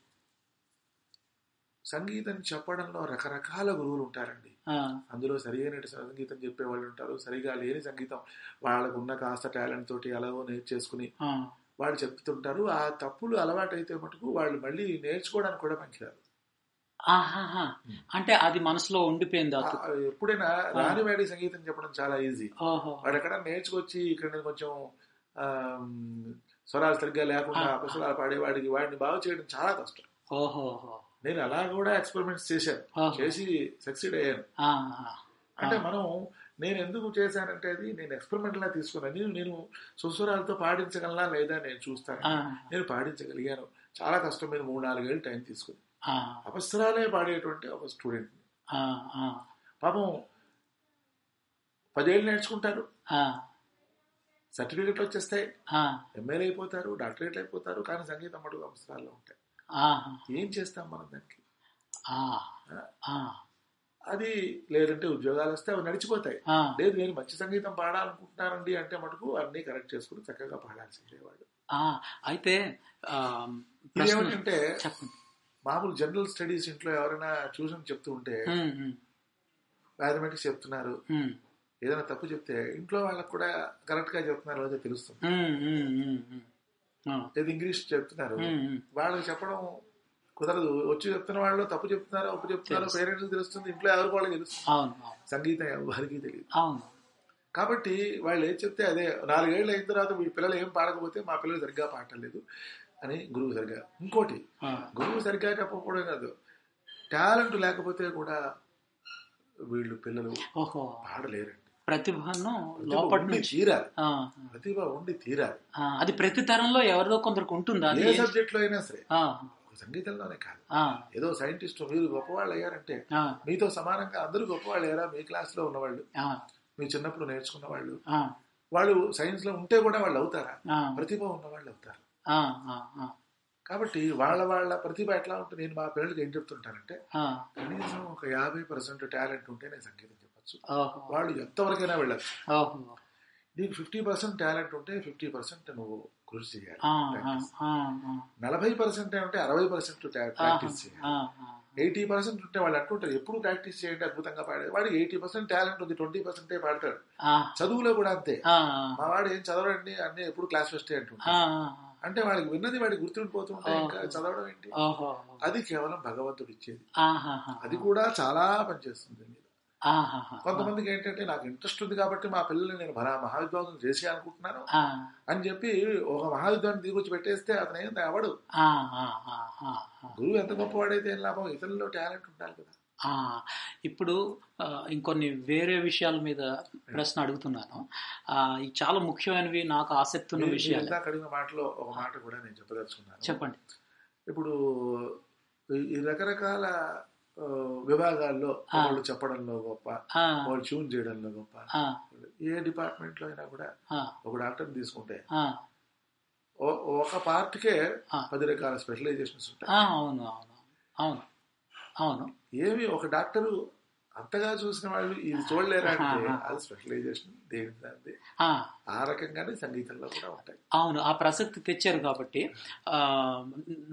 సంగీతం చెప్పడంలో రకరకాల గురువులు ఉంటారండి ఆ, అందులో సరైన సంగీతం చెప్పే వాళ్ళు ఉంటారు సరిగా లేని సంగీతం వాళ్ళకు ఉన్న కాస్త టాలెంట్ తోటి ఎలాగో నేర్చేసుకుని ఆ, వాళ్ళు చెప్తుంటారు ఆ తప్పులు అలవాటైతే మటుకు వాళ్ళు మళ్ళీ నేర్చుకోవడానికి కూడా పనికిరారు ఆహాహా. అంటే అది మనసులో ఉండిపోయింది ఆ, అతు ఎప్పుడైనా రానివాడి సంగీతం చెప్పడం చాలా ఈజీ ఓహో వాడు ఎక్కడ నేర్చుకొచ్చి ఇక్కడ నేను కొంచెం ఆ, స్వరాలు సరిగ్గా లేకుండా ఆ. అపస్వరాలు పాడేవాడికి వాడిని బాగు చేయడం చాలా కష్టం ఓహో ఓహో. నేను అలా కూడా ఎక్స్పెరిమెంట్స్ చేశాను ఓహో. చేసి సక్సీడ్ అయ్యాను ఆ, అంటే మనం నేను ఎందుకు చేశానంటే అది నేను ఎక్స్పెరిమెంట్ లా తీసుకున్నాను నేను నేను సుస్వరాలతో పాడించగలనా లేదా నేను చూస్తాను ఆ, నేను పాడించగలిగాను చాలా కష్టం మీద మూడు నాలుగేళ్ళు టైం తీసుకుని ఆ, అపస్వరాలే పాడేటువంటి ఒక స్టూడెంట్ ఆ, ఆ, పాపం పదేళ్ళు నేర్చుకుంటారు ఆ, సర్టిఫికెట్లు వచ్చేస్తాయి ఆ, ఎంఏలు అయిపోతారు డాక్టరేట్లు అయిపోతారు కానీ సంగీతం మటుకు అవసరాల్లో ఉంటాయి ఆ, ఏం చేస్తాం మనం దానికి ఆ, ఆ, అది లేదంటే ఉద్యోగాలు వస్తే అవి నడిచిపోతాయి ఆ, లేదు నేను మంచి సంగీతం పాడాలనుకుంటున్నానండి అంటే మటుకు అన్ని కరెక్ట్ చేసుకుని చక్కగా పాడాల్సిందే వాళ్ళు ఆ, అయితే ఆ, ప్రశ్న ఇదేమిటంటే చెప్పండి మామూలు జనరల్ స్టడీస్ ఇంట్లో ఎవరైనా ట్యూషన్ చెప్తూ ఉంటే ఉమ్, ఉమ్, మ్యాథమెటిక్స్ చెప్తున్నారు ఉమ్, ఏదైనా తప్పు చెప్తే ఇంట్లో వాళ్ళకు కూడా కరెక్ట్ గా చెప్తున్నారు లేదో తెలుస్తుంది ఉమ్, ఉమ్, ఉమ్, ఉమ్. ఆ, లేదు ఇంగ్లీష్ చెప్తున్నారు ఉమ్, ఉమ్. వాళ్ళకి చెప్పడం కుదరదు వచ్చి చెప్తున్న వాళ్ళు తప్పు చెప్తున్నారు ఒప్పు చెప్తున్నారు తెలుసు. పేరెంట్స్ తెలుస్తుంది ఇంట్లో ఎవరికి వాళ్ళకి తెలుస్తుంది అవును అవును సంగీతం ఎవరికి తెలియదు అవును కాబట్టి వాళ్ళు ఏం చెప్తే అదే నాలుగేళ్ళు అయిన తర్వాత మీ పిల్లలు ఏం పాడకపోతే మా పిల్లలు సరిగ్గా పాడలేదు అని గురువు సరిగ్గా ఇంకోటి ఆ, గురువు సరిగ్గా చెప్పకపోవడం కాదు టాలెంట్ లేకపోతే కూడా వీళ్ళు పిల్లలు ఓహో పాడలేరండి ప్రతిభను ప్రతిభ లోపటి ఉండి నుంచి తీరాలి ఆ, ప్రతిభ ఉండి తీరాలి ఆ, అది ప్రతి తరంలో ఎవరిదో కొందరికి ఉంటుందా అది ఏ సబ్జెక్ట్ లో అయినా సరే ఆ, సంగీతంలోనే కాదు ఆ, ఏదో సైంటిస్ట్ మీరు గొప్పవాళ్ళు అయ్యారంటే ఆ, మీతో సమానంగా అందరూ గొప్పవాళ్ళు అయ్యారా మీ క్లాస్ లో ఉన్నవాళ్ళు ఆ, మీ చిన్నప్పుడు నేర్చుకున్న వాళ్ళు ఆ, వాళ్ళు సైన్స్ లో ఉంటే కూడా వాళ్ళు అవుతారా ఆ, ప్రతిభ ఉన్న వాళ్ళు అవుతారు ఆ, ఆ, ఆ, కాబట్టి వాళ్ళ వాళ్ళ ప్రతిభ ఎట్లా ఉంటుంది నేను మా పిల్లలకి ఏం చెప్తుంటానంటే ఆ, కనీసం ఒక యాభై పర్సెంట్ టాలెంట్ ఉంటే నేను సంగీతం చెప్పచ్చు ఓహో వాళ్ళు ఎంతవరకైనా వెళ్ళచ్చు ఓహో నీకు ఫిఫ్టీ పర్సెంట్ టాలెంట్ ఉంటే ఫిఫ్టీ పర్సెంట్ నువ్వు కృషి చేయాలి ఆ, ఆ, ప్రాక్టీస్. ఆ, ఆ, నలభై పర్సెంట్ ఉంటే అరవై పర్సెంట్ ప్రాక్టీస్ చేయాలి ఆ, ఆ, ఎయిటీ పర్సెంట్ ఉంటే వాళ్ళు అంటుంటారు ఎప్పుడు ప్రాక్టీస్ చేయండి అద్భుతంగా పాడేది వాడు ఎయిటీ పర్సెంట్ టాలెంట్ ఉంది ట్వంటీ పర్సెంటే పాడతాడు ఆ, చదువులో కూడా అంతే ఆ, మా వాడు ఏం చదవడండి అన్ని ఎప్పుడు క్లాస్ ఫస్ట్ ఆ, అంటుంటాడు ఆ, అంటే వాడికి విన్నది వాడికి గుర్తుండిపోతుంటే ఇంకా ఓహో. చదవడం ఏంటి ఓహో అది కేవలం భగవంతుడు ఇచ్చేది ఆహాహా. అది కూడా చాలా పనిచేస్తుంది మీరు ఆహాహా. కొంతమందికి ఏంటంటే నాకు ఇంట్రెస్ట్ ఉంది కాబట్టి మా పిల్లల్ని నేను మహా మహావిద్వాసం చేసి అనుకుంటున్నాను ఆ, అని చెప్పి ఒక మహావిద్వాన్ని తీసుకొచ్చి పెట్టేస్తే అతను ఏం అవడు ఆ, ఆ, ఆ, ఆ, ఆ. గురువు ఎంత గొప్పవాడైతే ఏం లాభం ఇతరులలో టాలెంట్ ఉండాలి కదా ఆ, ఇప్పుడు ఆ, ఇంకొన్ని వేరే విషయాల మీద ప్రశ్న అడుగుతున్నాను ఆ, ఇవి చాలా ముఖ్యమైనవి నాకు ఆసక్తి ఉన్న మీరు- మీరు విషయాలు ఇందాక అడిగిన మాటలో ఒక మాట కూడా నేను చెప్పదలుచుకున్నాను చెప్పండి ఇప్పుడు ఈ- ఈ రకరకాల ఆ, విభాగాల్లో ఆ. వాళ్ళు చెప్పడంలో గొప్ప ఆ, వాళ్ళు ట్యూన్ చేయడంలో గొప్ప ఆ, ఏ డిపార్ట్మెంట్ లో అయినా కూడా ఆ, ఒక డాక్టర్ తీసుకుంటే ఆ, ఓ- ఒక పార్ట్కే ఆ. పది రకాల స్పెషలైజేషన్స్ ఉంటాయి ఆ, అవును అవును అవును అవును ఏమి ఒక డాక్టరు అంతగా చూసిన వాళ్ళు ఇది చూడలేరా అంటే ఆహా. అది స్పెషలైజేషన్ దేని దానిది ఆ, ఆ రకంగానే సంగీతంలో కూడా ఉంటాయి అవును ఆ ప్రసక్తి తెచ్చారు కాబట్టి ఆ,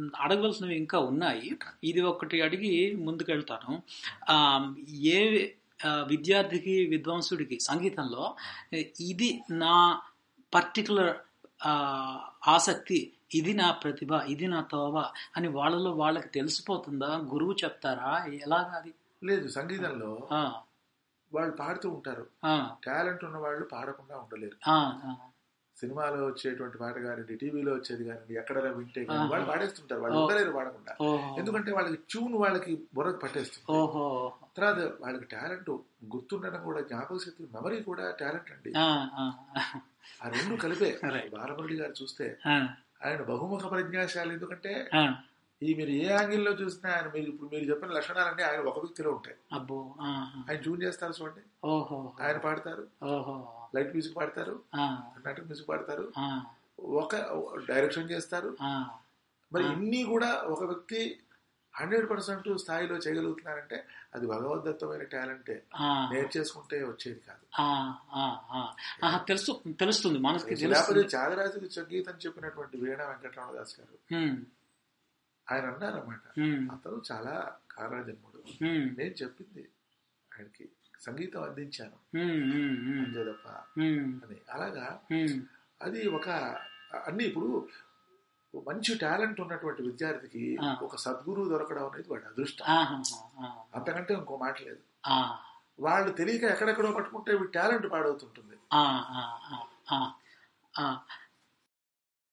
అడగవలసినవి ఇంకా ఉన్నాయి ఇది ఒకటి అడిగి ముందుకెళ్తాను ఆ, ఏ ఆ, విద్యార్థికి విద్వాంసుడికి సంగీతంలో ఏ, ఇది నా పర్టికులర్ ఆసక్తి ఇది నా ప్రతిభ ఇది నా తోవ అని వాళ్ళలో వాళ్ళకి తెలిసిపోతుందా గురువు చెప్తారా ఎలాగా అది లేదు సంగీతంలో ఆ, వాళ్ళు పాడుతూ ఉంటారు ఆ, టాలెంట్ ఉన్న వాళ్ళు పాడకుండా ఉండలేరు ఆ, ఆ, సినిమాలో వచ్చేటువంటి పాట కానివ్వండి టీవీలో వచ్చేది కానివ్వండి ఎక్కడ వింటే కానీ ఆహా. వాళ్ళు పాడేస్తుంటారు వాళ్ళు ఓ. ఉండలేరు పాడకుండా ఓహో ఎందుకంటే వాళ్ళకి ట్యూన్ వాళ్ళకి బుర్రకు పట్టేస్తుంది ఓహో తర్వాత వాళ్ళకి టాలెంట్ గుర్తుండడం కూడా జ్ఞాపక శక్తి మెమరీ కూడా టాలెంట్ అండి ఆ, ఆ, ఆ రెండు కలిపే Right. బాలమురళి గారు చూస్తే ఆ, ఆయన బహుముఖ ప్రజ్ఞాశాలి ఎందుకంటే ఆ, ఈ మీరు ఏ యాంగిల్లో చూసినా ఆయన మీరు ఇప్పుడు మీరు చెప్పిన లక్షణాలన్నీ ఆయన ఒక వ్యక్తిలో ఉంటాయి అబ్బో ఆ, ఆ. ఆయన ట్యూన్ చేస్తారు చూడండి ఓహో ఆయన పాడతారు ఓహో లైట్ మ్యూజిక్ పాడతారు ఆ, కర్ణాటక మ్యూజిక్ పాడతారు ఆ, ఒక డైరెక్షన్ చేస్తారు ఆ, మరి ఆ. ఇన్ని కూడా ఒక వ్యక్తి హండ్రెడ్ పర్సెంట్ స్థాయిలో చేయగలుగుతున్నారంటే అది భగవద్దత్తమైన టాలెంటే ఆ, నేర్చేసుకుంటే వచ్చేది కాదు ఆ, ఆ, ఆ. ఆహా, తెలుసు తెలుస్తుంది మనసుకి లేకపోతే తెలుస్తుంది త్యాగరాజుకి సంగీతం చెప్పినటువంటి వీణ వెంకటరమణ దాస్ గారు ఉమ్, ఆయన అన్నారన్నమాట ఉమ్, అతను చాలా కారణజన్ముడు ఉమ్, నేను చెప్పింది ఆయనకి సంగీతం అందించాను ఉమ్, ఉమ్, ఉమ్, అంతే తప్ప ఉమ్, అని అలాగా ఉమ్, అది ఒక అన్ని ఇప్పుడు మంచి టాలెంట్ ఉన్నటువంటి విద్యార్థికి ఆ. ఒక సద్గురువు దొరకడం అనేది వాడి అదృష్టం ఆహా, ఆ, అంతకంటే ఇంకో మాట లేదు ఆ, వాళ్ళు తెలియక ఎక్కడెక్కడో పట్టుకుంటే వీడి టాలెంట్ పాడవుతుంటుంది ఆ, ఆ, ఆ, ఆ, ఆ.